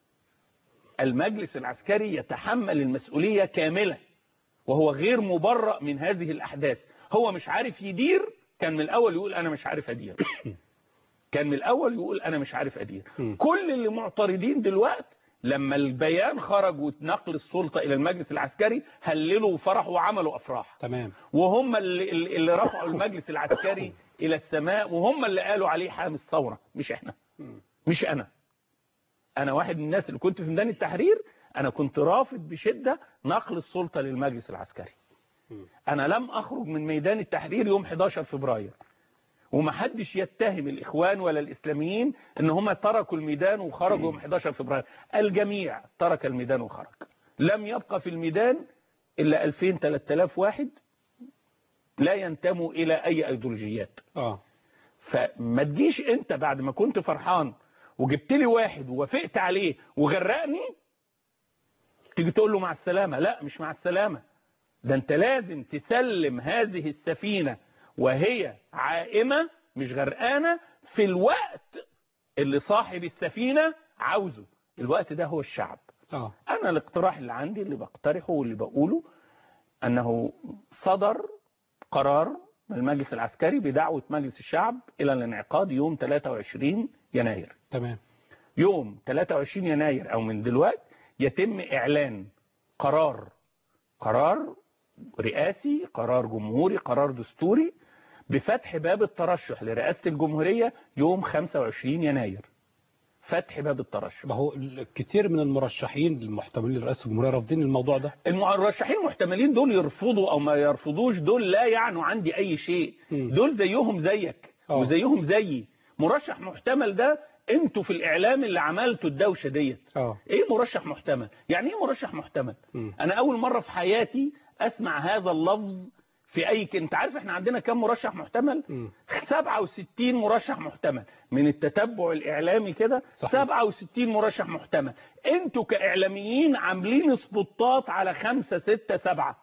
المجلس العسكري يتحمل المسؤوليه كامله وهو غير مبرأ من هذه الأحداث هو مش عارف يدير كان من الأول يقول أنا مش عارف أدير كان من الأول يقول أنا مش عارف أدير مم. كل اللي معترضين دلوقتي لما البيان خرج ونقل السلطة إلى المجلس العسكري هللوا وفرحوا وعملوا أفراح تمام وهم اللي, اللي رفعوا المجلس العسكري إلى السماء وهم اللي قالوا عليه حامي الثورة مش إحنا مم. مش أنا أنا واحد من الناس اللي كنت في ميدان التحرير أنا كنت رافض بشدة نقل السلطة للمجلس العسكري مم. أنا لم أخرج من ميدان التحرير يوم 11 فبراير ومحدش يتهم الإخوان ولا الإسلاميين إن هم تركوا الميدان وخرجوا يوم 11 فبراير الجميع ترك الميدان وخرج لم يبقى في الميدان إلا 2000 3000 واحد لا ينتموا إلى أي أيديولوجيات اه فما تجيش انت بعد ما كنت فرحان وجبت لي واحد ووافقت عليه وغرقني تيجي تقول له مع السلامة لا مش مع السلامة ده انت لازم تسلم هذه السفينة وهي عائمة مش غرقانة في الوقت اللي صاحب السفينة عاوزه الوقت ده هو الشعب اه انا الاقتراح اللي عندي اللي بقترحه واللي بقوله انه صدر قرار من المجلس العسكري بدعوة مجلس الشعب الى الانعقاد يوم 23 يناير تمام يوم 23 يناير او من دلوقتي يتم اعلان قرار قرار رئاسي قرار جمهوري قرار دستوري بفتح باب الترشح لرئاسة الجمهورية يوم 25 يناير فتح باب الترشح ما هو ال- كتير من المرشحين المحتملين لرئاسة الجمهورية رافضين الموضوع ده المرشحين المحتملين دول يرفضوا او ما يرفضوش دول لا يعنوا عندي اي شيء مم. دول زيهم زيك آه. وزيهم زيي مرشح محتمل ده انتوا في الاعلام اللي عملتوا الدوشه ديت اه ايه مرشح محتمل يعني ايه مرشح محتمل مم. انا اول مره في حياتي اسمع هذا اللفظ في اي ك- انت عارف احنا عندنا كم مرشح محتمل مم. 67 مرشح محتمل من التتبع الاعلامي كده صحيح. 67 مرشح محتمل انتوا كاعلاميين عاملين سبوتات على خمسة ستة سبعة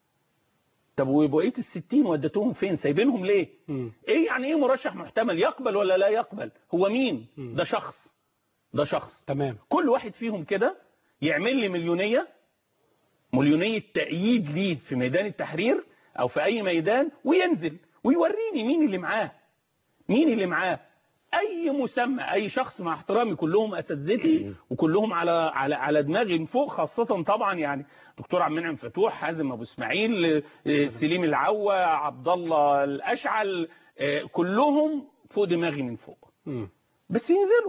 طب وبقيه ال 60 وديتوهم فين سايبينهم ليه مم. ايه يعني ايه مرشح محتمل يقبل ولا لا يقبل هو مين مم. ده شخص ده شخص تمام كل واحد فيهم كده يعمل لي مليونية مليونية تأييد ليه في ميدان التحرير أو في أي ميدان وينزل ويوريني مين اللي معاه مين اللي معاه اي مسمى اي شخص مع احترامي كلهم اساتذتي وكلهم على على على دماغي من فوق خاصه طبعا يعني دكتور عبد المنعم فتوح حازم ابو اسماعيل آه، سليم العوا عبد الله الاشعل آه، كلهم فوق دماغي من فوق مم. بس ينزلوا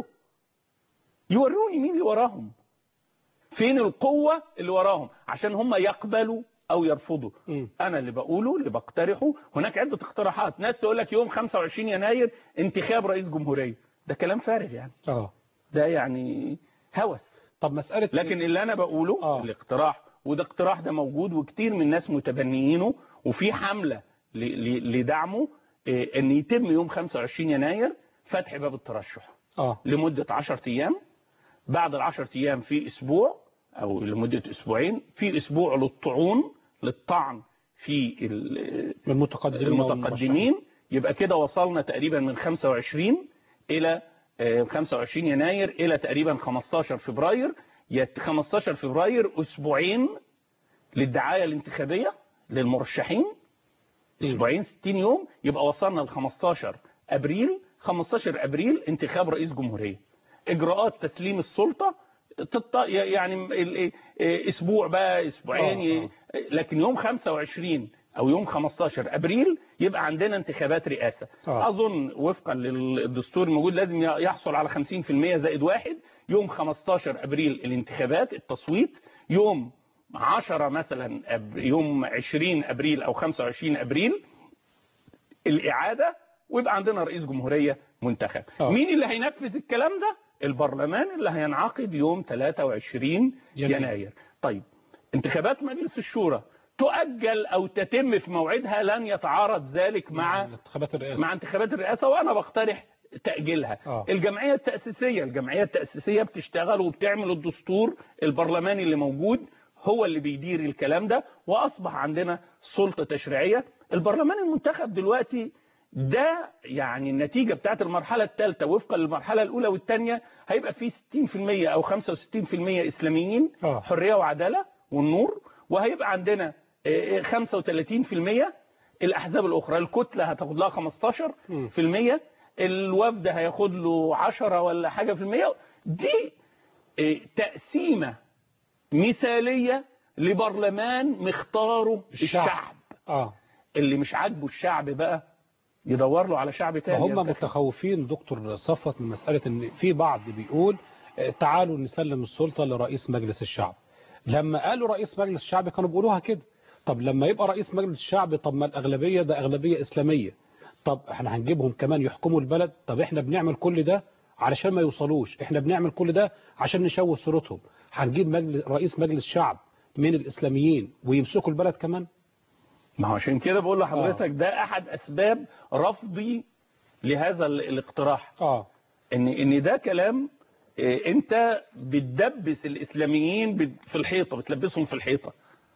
يوروني مين اللي وراهم فين القوة اللي وراهم عشان هم يقبلوا او يرفضوا مم. انا اللي بقوله اللي بقترحه هناك عدة اقتراحات ناس تقول لك يوم 25 يناير انتخاب رئيس جمهورية ده كلام فارغ يعني اه ده يعني هوس طب مسألة لكن اللي انا بقوله آه. الاقتراح وده اقتراح ده موجود وكتير من الناس متبنيينه وفي حملة ل- ل- لدعمه إيه، ان يتم يوم 25 يناير فتح باب الترشح اه لمدة 10 ايام بعد ال 10 ايام في اسبوع او لمدة اسبوعين في اسبوع للطعون للطعن في ال- المتقدمين المتقدمين يبقى كده وصلنا تقريبا من 25 الى آه، 25 يناير الى تقريبا 15 فبراير يت 15 فبراير اسبوعين للدعايه الانتخابيه للمرشحين اسبوعين 60 يوم يبقى وصلنا ل 15 ابريل 15 ابريل انتخاب رئيس جمهوريه اجراءات تسليم السلطه تط... يعني ال- ال- اسبوع بقى اسبوعين آه، آه. لكن يوم 25 او يوم 15 ابريل يبقى عندنا انتخابات رئاسه آه. اظن وفقا للدستور الموجود لازم يحصل على 50% زائد واحد يوم 15 ابريل الانتخابات التصويت يوم 10 مثلا أب- يوم 20 ابريل او 25 ابريل الاعاده ويبقى عندنا رئيس جمهوريه منتخب آه. مين اللي هينفذ الكلام ده البرلمان اللي هينعقد يوم 23 يناير. يناير, يناير. طيب انتخابات مجلس الشورى تؤجل او تتم في موعدها لن يتعارض ذلك مع انتخابات الرئاسة مع انتخابات الرئاسة وأنا بقترح تأجيلها آه. الجمعية التأسيسية الجمعية التأسيسية بتشتغل وبتعمل الدستور البرلماني اللي موجود هو اللي بيدير الكلام ده وأصبح عندنا سلطة تشريعية البرلمان المنتخب دلوقتي ده يعني النتيجة بتاعت المرحلة الثالثة وفقا للمرحلة الأولى والثانية هيبقى فيه 60% أو 65% إسلاميين آه. حرية وعدالة والنور وهيبقى عندنا آه، آه، 35% الأحزاب الأخرى الكتلة هتاخد لها 15% الوفد هياخد له 10 ولا حاجة في المية دي آه، تقسيمة مثالية لبرلمان مختاره الشعب. الشعب اه اللي مش عاجبه الشعب بقى يدور له على شعب تاني فهم ينتخب. متخوفين دكتور صفوت من مسألة ان في بعض بيقول آه، تعالوا نسلم السلطة لرئيس مجلس الشعب لما قالوا رئيس مجلس الشعب كانوا بيقولوها كده طب لما يبقى رئيس مجلس الشعب طب ما الأغلبية ده أغلبية إسلامية طب احنا هنجيبهم كمان يحكموا البلد طب احنا بنعمل كل ده علشان ما يوصلوش احنا بنعمل كل ده عشان نشوه صورتهم هنجيب مجلس رئيس مجلس شعب من الإسلاميين ويمسكوا البلد كمان ما هو عشان كده بقول لحضرتك ده أحد أسباب رفضي لهذا ال- الاقتراح اه ان ان ده كلام آه، انت بتدبس الاسلاميين بت- في الحيطه بتلبسهم في الحيطه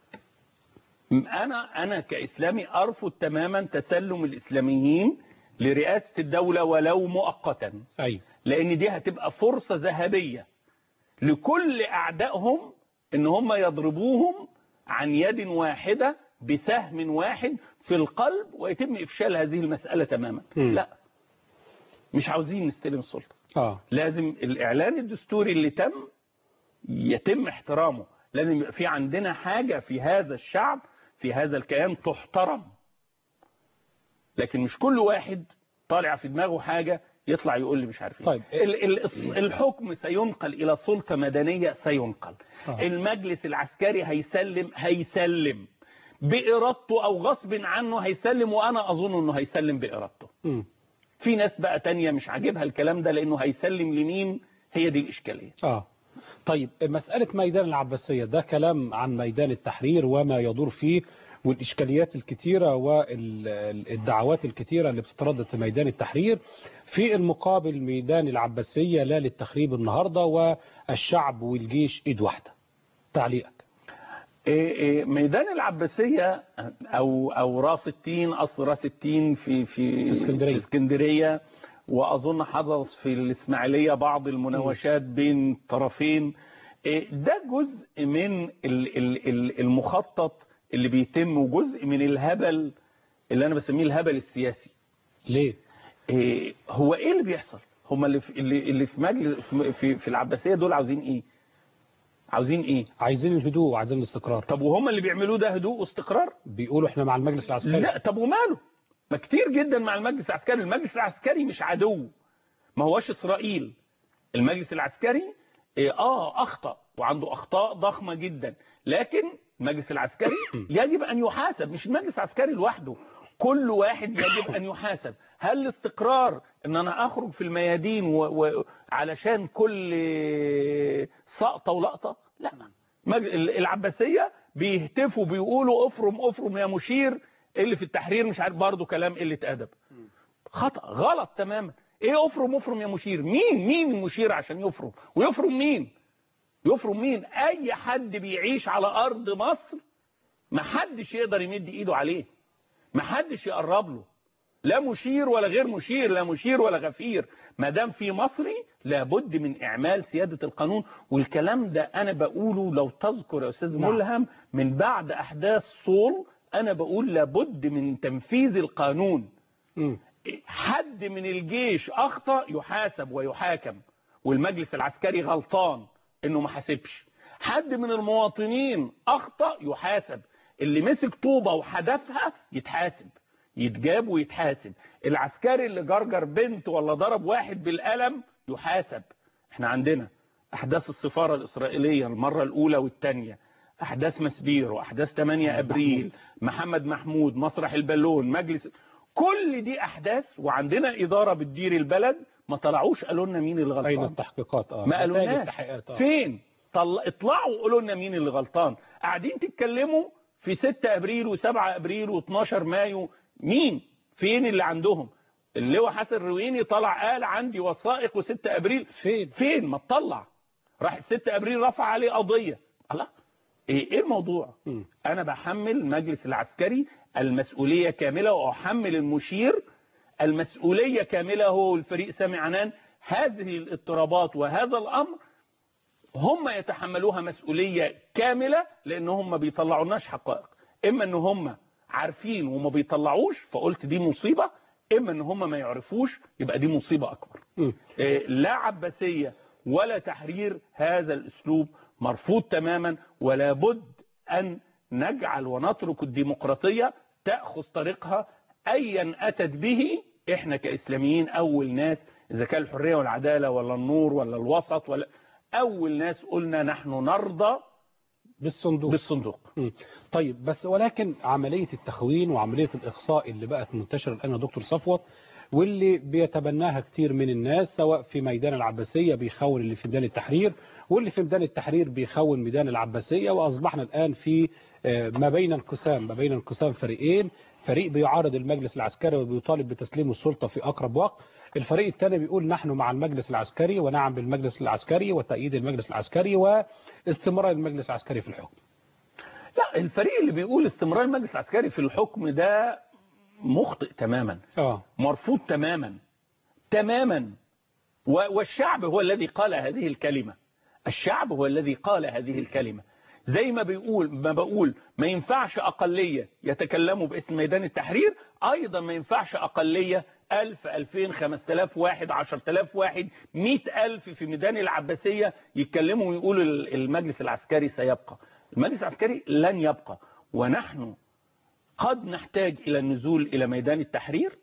انا انا كاسلامي ارفض تماما تسلم الاسلاميين لرئاسه الدوله ولو مؤقتا ايوه لان دي هتبقى فرصه ذهبيه لكل اعدائهم ان هم يضربوهم عن يد واحده بسهم واحد في القلب ويتم افشال هذه المساله تماما مم. لا مش عاوزين نستلم السلطه اه لازم الإعلان الدستوري اللي تم يتم احترامه لازم يبقى في عندنا حاجة في هذا الشعب في هذا الكيان تحترم لكن مش كل واحد طالع في دماغه حاجة يطلع يقول لي مش عارف ايه طيب. ال- ال- الص- الحكم سينقل إلى سلطة مدنية سينقل آه. المجلس العسكري هيسلم هيسلم بإرادته أو غصب عنه هيسلم وأنا أظن أنه هيسلم بإرادته مم. في ناس بقى تانية مش عاجبها الكلام ده لانه هيسلم لمين هي دي الاشكالية اه طيب مسألة ميدان العباسية ده كلام عن ميدان التحرير وما يدور فيه والإشكاليات الكتيرة والدعوات الكتيرة اللي بتتردد في ميدان التحرير في المقابل ميدان العباسية لا للتخريب النهاردة والشعب والجيش إيد واحدة تعليقك إيه إيه ميدان العباسية او او راس التين اصل راس التين في في اسكندرية. في اسكندرية واظن حدث في الاسماعيلية بعض المناوشات بين طرفين إيه ده جزء من ال- ال- ال- المخطط اللي بيتم وجزء من الهبل اللي انا بسميه الهبل السياسي ليه؟ إيه هو ايه اللي بيحصل هم اللي في اللي, اللي في مجلس في- في في العباسيه دول عاوزين ايه عاوزين ايه عايزين الهدوء وعايزين الاستقرار طب وهم اللي بيعملوه ده هدوء واستقرار بيقولوا احنا مع المجلس العسكري لا طب وماله ما كتير جدا مع المجلس العسكري المجلس العسكري مش عدو ما هوش اسرائيل المجلس العسكري إيه، اه اخطا وعنده اخطاء ضخمه جدا لكن المجلس العسكري يجب ان يحاسب مش المجلس العسكري لوحده كل واحد يجب ان يحاسب هل الاستقرار ان انا اخرج في الميادين و... و... علشان كل سقطه ولقطه لا مج... العباسيه بيهتفوا بيقولوا افرم افرم يا مشير اللي في التحرير مش عارف برضه كلام قله ادب خطأ غلط تماما ايه افرم افرم يا مشير مين مين المشير عشان يفرم ويفرم مين يفرم مين اي حد بيعيش على ارض مصر ما حدش يقدر يمد ايده عليه ما حدش يقرب له لا مشير ولا غير مشير لا مشير ولا غفير ما دام في مصري لابد من اعمال سياده القانون والكلام ده انا بقوله لو تذكر يا استاذ نعم. ملهم من بعد احداث صول انا بقول لابد من تنفيذ القانون مم. حد من الجيش اخطا يحاسب ويحاكم والمجلس العسكري غلطان انه ما حاسبش حد من المواطنين اخطا يحاسب اللي مسك طوبه وحدفها يتحاسب يتجاب ويتحاسب العسكري اللي جرجر بنت ولا ضرب واحد بالقلم يحاسب احنا عندنا احداث السفاره الاسرائيليه المره الاولى والثانيه احداث مسبير واحداث 8 ابريل محمد محمود مسرح البالون مجلس كل دي احداث وعندنا اداره بتدير البلد ما طلعوش قالوا لنا مين اللي اين غلطان التحقيقات اه ما نتائج قالولناش التحقيقات اه فين طل... اطلعوا قولوا لنا مين اللي غلطان قاعدين تتكلموا في 6 ابريل و7 ابريل و12 مايو مين فين اللي عندهم اللواء حسن رويني طلع قال عندي وثائق و6 ابريل فين فين ما تطلع راح 6 ابريل رفع عليه قضيه الله ايه إيه الموضوع مم. انا بحمل المجلس العسكري المسؤوليه كامله واحمل المشير المسؤوليه كامله هو والفريق سامي عنان هذه الاضطرابات وهذا الامر هم يتحملوها مسؤوليه كامله لان هم ما بيطلعوناش حقائق اما ان هم عارفين وما بيطلعوش فقلت دي مصيبه اما ان هم ما يعرفوش يبقى دي مصيبه اكبر مم. إيه، لا عباسية ولا تحرير هذا الأسلوب مرفوض تماما ولا بد أن نجعل ونترك الديمقراطية تأخذ طريقها أيا أتت به إحنا كإسلاميين أول ناس إذا كان الحرية والعدالة ولا النور ولا الوسط ولا أول ناس قلنا نحن نرضى بالصندوق بالصندوق مم. طيب بس ولكن عملية التخوين وعملية الإقصاء اللي بقت منتشرة الآن يا دكتور صفوت واللي بيتبناها كتير من الناس سواء في ميدان العباسية بيخون اللي في ميدان التحرير واللي في ميدان التحرير بيخون ميدان العباسية وأصبحنا الآن في آه، ما بين انقسام ما بين انقسام فريقين فريق بيعارض المجلس العسكري وبيطالب بتسليم السلطة في أقرب وقت الفريق الثاني بيقول نحن مع المجلس العسكري ونعم بالمجلس العسكري وتأييد المجلس العسكري واستمرار المجلس العسكري في الحكم لا الفريق اللي بيقول استمرار المجلس العسكري في الحكم ده مخطئ تماما اه مرفوض تماما تماما و- والشعب هو الذي قال هذه الكلمة الشعب هو الذي قال هذه الكلمة زي ما بيقول ما بقول ما ينفعش أقلية يتكلموا باسم ميدان التحرير أيضا ما ينفعش أقلية ألف ألفين خمس تلاف واحد عشر تلاف واحد مئة ألف في ميدان العباسية يتكلموا ويقولوا ال- المجلس العسكري سيبقى المجلس العسكري لن يبقى ونحن قد نحتاج إلى النزول إلى ميدان التحرير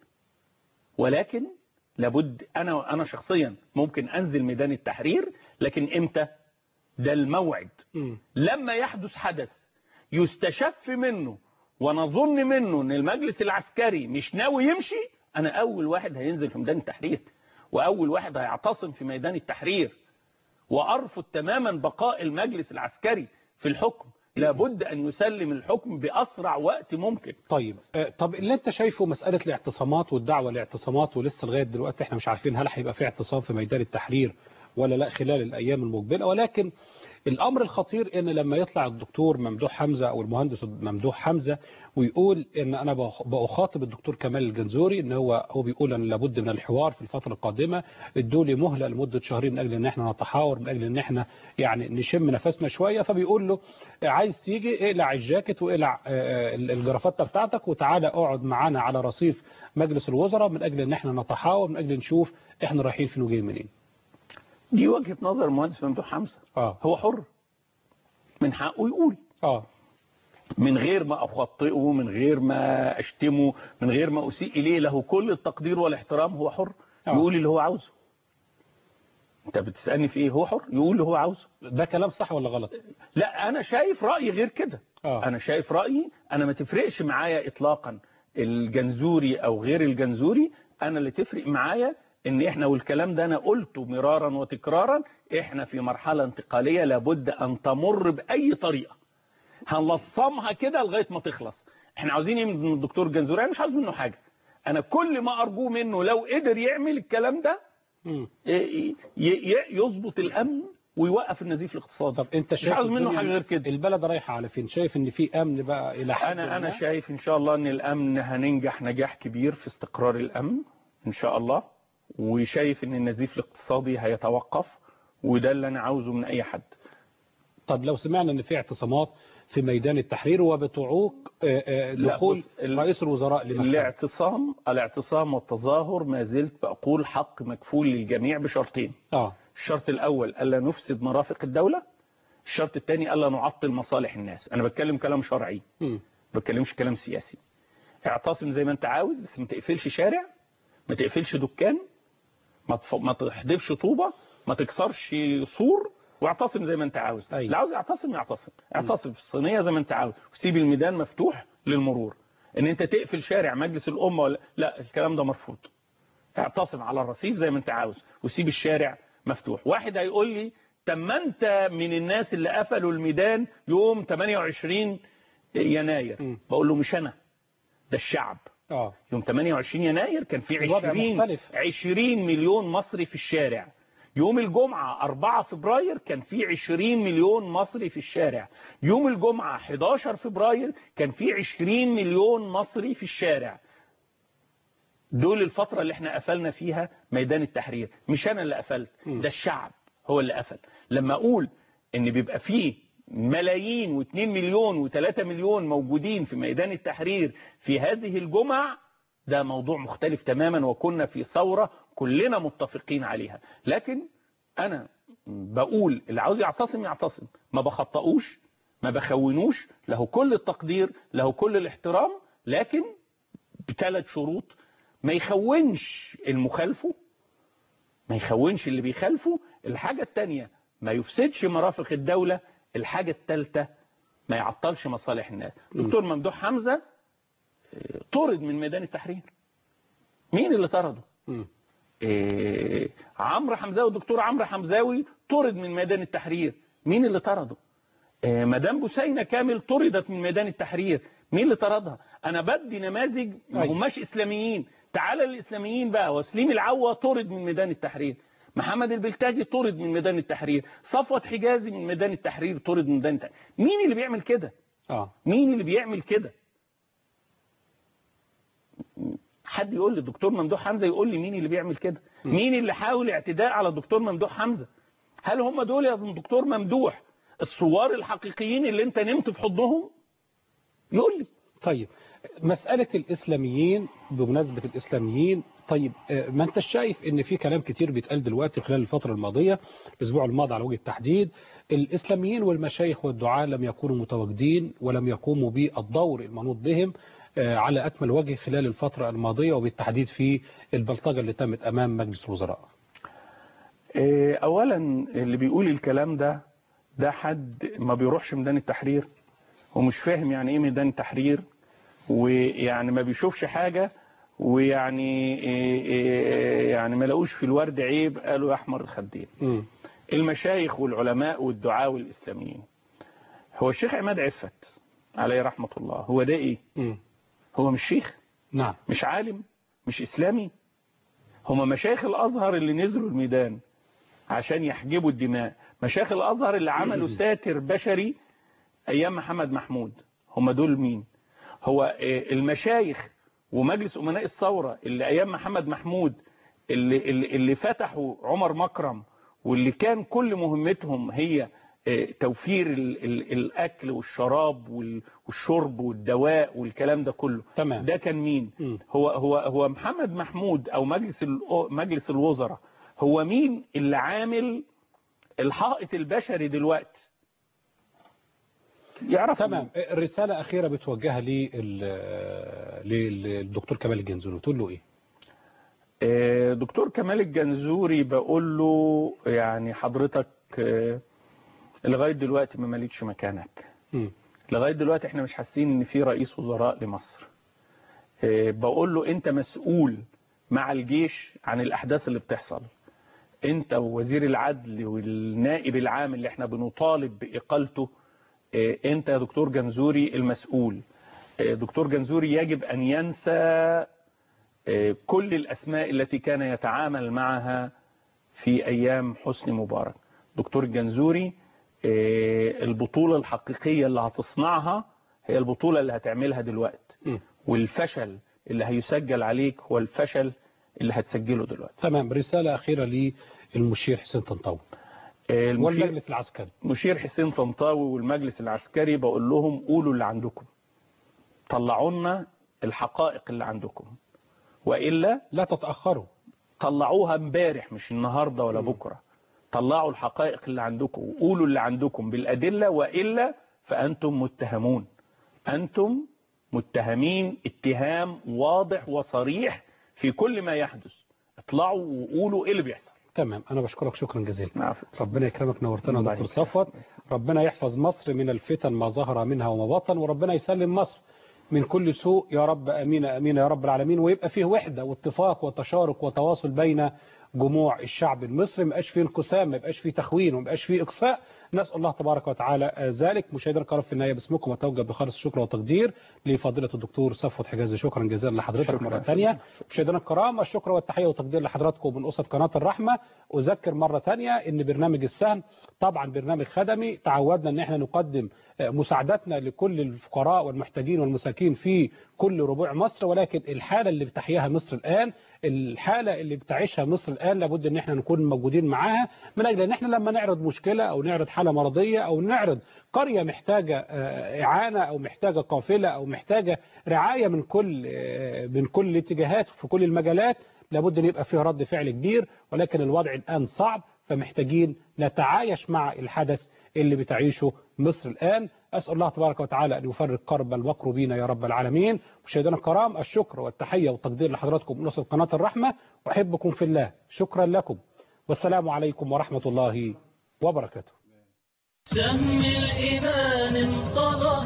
ولكن لابد أنا أنا شخصيا ممكن أنزل ميدان التحرير لكن إمتى ده الموعد مم. لما يحدث حدث يستشف منه ونظن منه ان المجلس العسكري مش ناوي يمشي انا اول واحد هينزل في ميدان التحرير واول واحد هيعتصم في ميدان التحرير وارفض تماما بقاء المجلس العسكري في الحكم لابد ان يسلم الحكم باسرع وقت ممكن طيب آه، طب اللي انت شايفه مسألة الاعتصامات والدعوة لاعتصامات ولسه لغاية دلوقتي احنا مش عارفين هل هيبقى في اعتصام في ميدان التحرير ولا لا خلال الأيام المقبلة ولكن الامر الخطير ان لما يطلع الدكتور ممدوح حمزه او المهندس ممدوح حمزه ويقول ان انا بخ- بخاطب الدكتور كمال الجنزوري ان هو هو بيقول ان لابد من الحوار في الفتره القادمه ادوا لي مهله لمده شهرين من اجل ان احنا نتحاور من اجل ان احنا يعني نشم نفسنا شويه فبيقول له عايز تيجي اقلع الجاكيت واقلع آه، الجرافته بتاعتك وتعالى اقعد معانا على رصيف مجلس الوزراء من اجل ان احنا نتحاور من اجل نشوف احنا رايحين فين وجايين منين دي وجهة نظر المهندس ممدوح حمزة اه هو حر من حقه يقول اه من غير ما أخطئه من غير ما أشتمه من غير ما أسيء إليه له كل التقدير والاحترام هو حر آه. يقول اللي هو عاوزه أنت بتسألني في إيه هو حر يقول اللي هو عاوزه ده كلام صح ولا غلط لا أنا شايف رأي غير كده آه. أنا شايف رأيي أنا ما تفرقش معايا إطلاقا الجنزوري أو غير الجنزوري أنا اللي تفرق معايا إن إحنا والكلام ده أنا قلته مرارا وتكرارا إحنا في مرحلة انتقالية لابد أن تمر بأي طريقة هنلصمها كده لغاية ما تخلص إحنا عاوزين إيه من الدكتور جنزوري أنا مش عاوز منه حاجة أنا كل ما أرجوه منه لو قدر يعمل الكلام ده مم. ي- ي- يظبط الأمن ويوقف النزيف الاقتصادي طب انت مش شايف عاوز منه الدنيا- حاجة غير كده البلد رايحه على فين شايف ان في امن بقى الى حد انا انا ما؟ شايف ان شاء الله ان الامن هننجح نجاح كبير في استقرار الامن ان شاء الله وشايف ان النزيف الاقتصادي هيتوقف وده اللي انا عاوزه من اي حد طب لو سمعنا ان في اعتصامات في ميدان التحرير وبتعوق آه، آه، لا، دخول بص، ال- رئيس الوزراء لمكتبه الاعتصام الاعتصام والتظاهر ما زلت بقول حق مكفول للجميع بشرطين اه الشرط الاول الا نفسد مرافق الدوله الشرط الثاني الا نعطل مصالح الناس انا بتكلم كلام شرعي مم. ما بتكلمش كلام سياسي اعتصم زي ما انت عاوز بس ما تقفلش شارع ما تقفلش دكان ما تف... ما تحدفش طوبه ما تكسرش سور واعتصم زي ما انت عاوز أيوة. اللي عاوز يعتصم يعتصم اعتصم في الصينيه زي ما انت عاوز وسيب الميدان مفتوح للمرور ان انت تقفل شارع مجلس الامه ولا لا الكلام ده مرفوض اعتصم على الرصيف زي ما انت عاوز وسيب الشارع مفتوح واحد هيقول لي طب ما انت من الناس اللي قفلوا الميدان يوم 28 يناير م. بقول له مش انا ده الشعب اه يوم 28 يناير كان في الوضع 20 مختلف. 20 مليون مصري في الشارع يوم الجمعة 4 فبراير كان في 20 مليون مصري في الشارع يوم الجمعة 11 فبراير كان في 20 مليون مصري في الشارع دول الفترة اللي احنا قفلنا فيها ميدان التحرير مش انا اللي قفلت م. ده الشعب هو اللي قفل لما اقول ان بيبقى فيه ملايين واثنين مليون وثلاثة مليون موجودين في ميدان التحرير في هذه الجمع ده موضوع مختلف تماما وكنا في ثورة كلنا متفقين عليها لكن انا بقول اللي عاوز يعتصم يعتصم ما بخطئوش ما بخونوش له كل التقدير له كل الاحترام لكن بثلاث شروط ما يخونش المخالفه ما يخونش اللي بيخالفه الحاجة التانية ما يفسدش مرافق الدولة الحاجة التالتة ما يعطلش مصالح الناس دكتور ممدوح حمزة آه، طرد من ميدان التحرير مين اللي طرده مم. إيه، عمرو حمزاوي الدكتور عمرو حمزاوي طرد من ميدان التحرير مين اللي طرده إيه، مدام بوسينة كامل طردت من ميدان التحرير مين اللي طردها انا بدي نماذج ما أيوة. هماش اسلاميين تعالى الاسلاميين بقى وسليم العوا طرد من ميدان التحرير محمد البلتاجي طرد من ميدان التحرير صفوت حجازي من ميدان التحرير طرد من ميدان التحرير مين اللي بيعمل كده اه مين اللي بيعمل كده حد يقول لي الدكتور ممدوح حمزه يقول لي مين اللي بيعمل كده مين اللي حاول اعتداء على الدكتور ممدوح حمزه هل هم دول يا دكتور ممدوح الثوار الحقيقيين اللي انت نمت في حضنهم يقول لي طيب مسألة الإسلاميين بمناسبة الإسلاميين طيب آه، ما أنت شايف إن في كلام كتير بيتقال دلوقتي خلال الفترة الماضية الأسبوع الماضي على وجه التحديد الإسلاميين والمشايخ والدعاة لم يكونوا متواجدين ولم يقوموا بالدور المنوط بهم آه، على أكمل وجه خلال الفترة الماضية وبالتحديد في البلطجة اللي تمت أمام مجلس الوزراء إيه، اولا اللي بيقول الكلام ده ده حد ما بيروحش ميدان التحرير ومش فاهم يعني ايه ميدان التحرير ويعني ما بيشوفش حاجة ويعني إيه إيه يعني ما لقوش في الورد عيب قالوا يا احمر الخدين مم. المشايخ والعلماء والدعاة والإسلاميين هو الشيخ عماد عفت عليه رحمة الله هو ده ايه مم. هو مش شيخ نعم مش عالم مش إسلامي هما مشايخ الأزهر اللي نزلوا الميدان عشان يحجبوا الدماء مشايخ الازهر اللي عملوا ساتر بشري ايام محمد محمود هم دول مين هو آه، المشايخ ومجلس امناء الثوره اللي ايام محمد محمود اللي اللي, اللي فتحوا عمر مكرم واللي كان كل مهمتهم هي آه، توفير ال ال الاكل والشراب وال- والشرب والدواء والكلام ده كله تمام. ده كان مين مم. هو هو هو محمد محمود او مجلس الأ- مجلس الوزراء هو مين اللي عامل الحائط البشري دلوقتي يعرف تمام رسالة أخيرة بتوجهها للدكتور كمال الجنزوري تقول له إيه؟ آه، دكتور كمال الجنزوري بقول له يعني حضرتك آه، لغاية دلوقتي ما مالكش مكانك مم. لغاية دلوقتي احنا مش حاسين ان في رئيس وزراء لمصر آه، بقول له انت مسؤول مع الجيش عن الاحداث اللي بتحصل انت ووزير العدل والنائب العام اللي احنا بنطالب باقالته آه، انت يا دكتور جنزوري المسؤول آه، دكتور جنزوري يجب ان ينسى آه، كل الاسماء التي كان يتعامل معها في ايام حسني مبارك دكتور الجنزوري آه، البطولة الحقيقية اللي هتصنعها هي البطولة اللي هتعملها دلوقتي مم. والفشل اللي هيسجل عليك هو الفشل اللي هتسجله دلوقتي تمام رسالة أخيرة للمشير حسين طنطاوي آه، المشير والمجلس العسكري مشير حسين طنطاوي والمجلس العسكري بقول لهم قولوا اللي عندكم طلعوا لنا الحقائق اللي عندكم وإلا لا تتأخروا طلعوها امبارح مش النهاردة ولا بكرة طلعوا الحقائق اللي عندكم وقولوا اللي عندكم بالأدلة وإلا فأنتم متهمون أنتم متهمين اتهام واضح وصريح في كل ما يحدث اطلعوا وقولوا ايه اللي بيحصل تمام أنا بشكرك شكرا جزيلا عفوا. ربنا يكرمك نورتنا يا الله دكتور يكرمك. صفوت ربنا يحفظ مصر من الفتن ما ظهر منها وما بطن وربنا يسلم مصر من كل سوء يا رب أمين أمين يا رب العالمين ويبقى فيه وحدة واتفاق وتشارك وتواصل بين جموع الشعب المصري ما يبقاش فيه انقسام ما يبقاش فيه تخوين وما يبقاش فيه إقصاء نسأل الله تبارك وتعالى آه، ذلك مشاهدينا الكرام في النهاية باسمكم وتوجه بخالص الشكر والتقدير لفضيلة الدكتور صفوت حجازي شكرا جزيلا لحضرتك شكرا. مرة ثانية مشاهدينا الكرام الشكر والتحية والتقدير لحضراتكم من أسرة قناة الرحمة أذكر مرة ثانية أن برنامج السهم طبعا برنامج خدمي تعودنا أن احنا نقدم آه، مساعدتنا لكل الفقراء والمحتاجين والمساكين في كل ربوع مصر ولكن الحالة اللي بتحياها مصر الآن الحالة اللي بتعيشها مصر الآن لابد أن احنا نكون موجودين معاها من أجل أن احنا لما نعرض مشكلة أو نعرض حالة مرضية أو نعرض قرية محتاجة آه، إعانة أو محتاجة قافلة أو محتاجة رعاية من كل آه، من كل الاتجاهات في كل المجالات لابد أن يبقى فيه رد فعل كبير ولكن الوضع الآن صعب فمحتاجين نتعايش مع الحدث اللي بتعيشه مصر الآن أسأل الله تبارك وتعالى أن يفرق كرب المكروبين يا رب العالمين مشاهدينا الكرام الشكر والتحية والتقدير لحضراتكم من أسرة قناة الرحمة أحبكم في الله شكرا لكم والسلام عليكم ورحمة الله وبركاته سهم الإيمان انقضى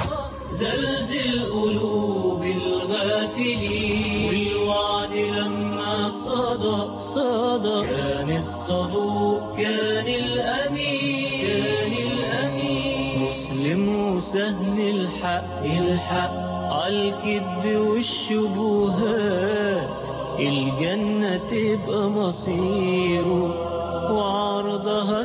زلزل قلوب الغافلين والوعد لما صدى صدى كان الصدوق كان الأمين كان الأمين مسلم وسهم الحق الحق عالكذب والشبهات الجنة تبقى مصيره وعرضها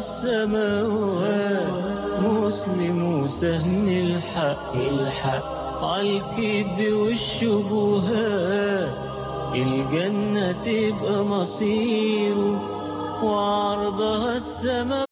السماوات مسلم وسهم الحق الحق عالكذب والشبهات الجنة تبقى مصيره وعرضها السماوات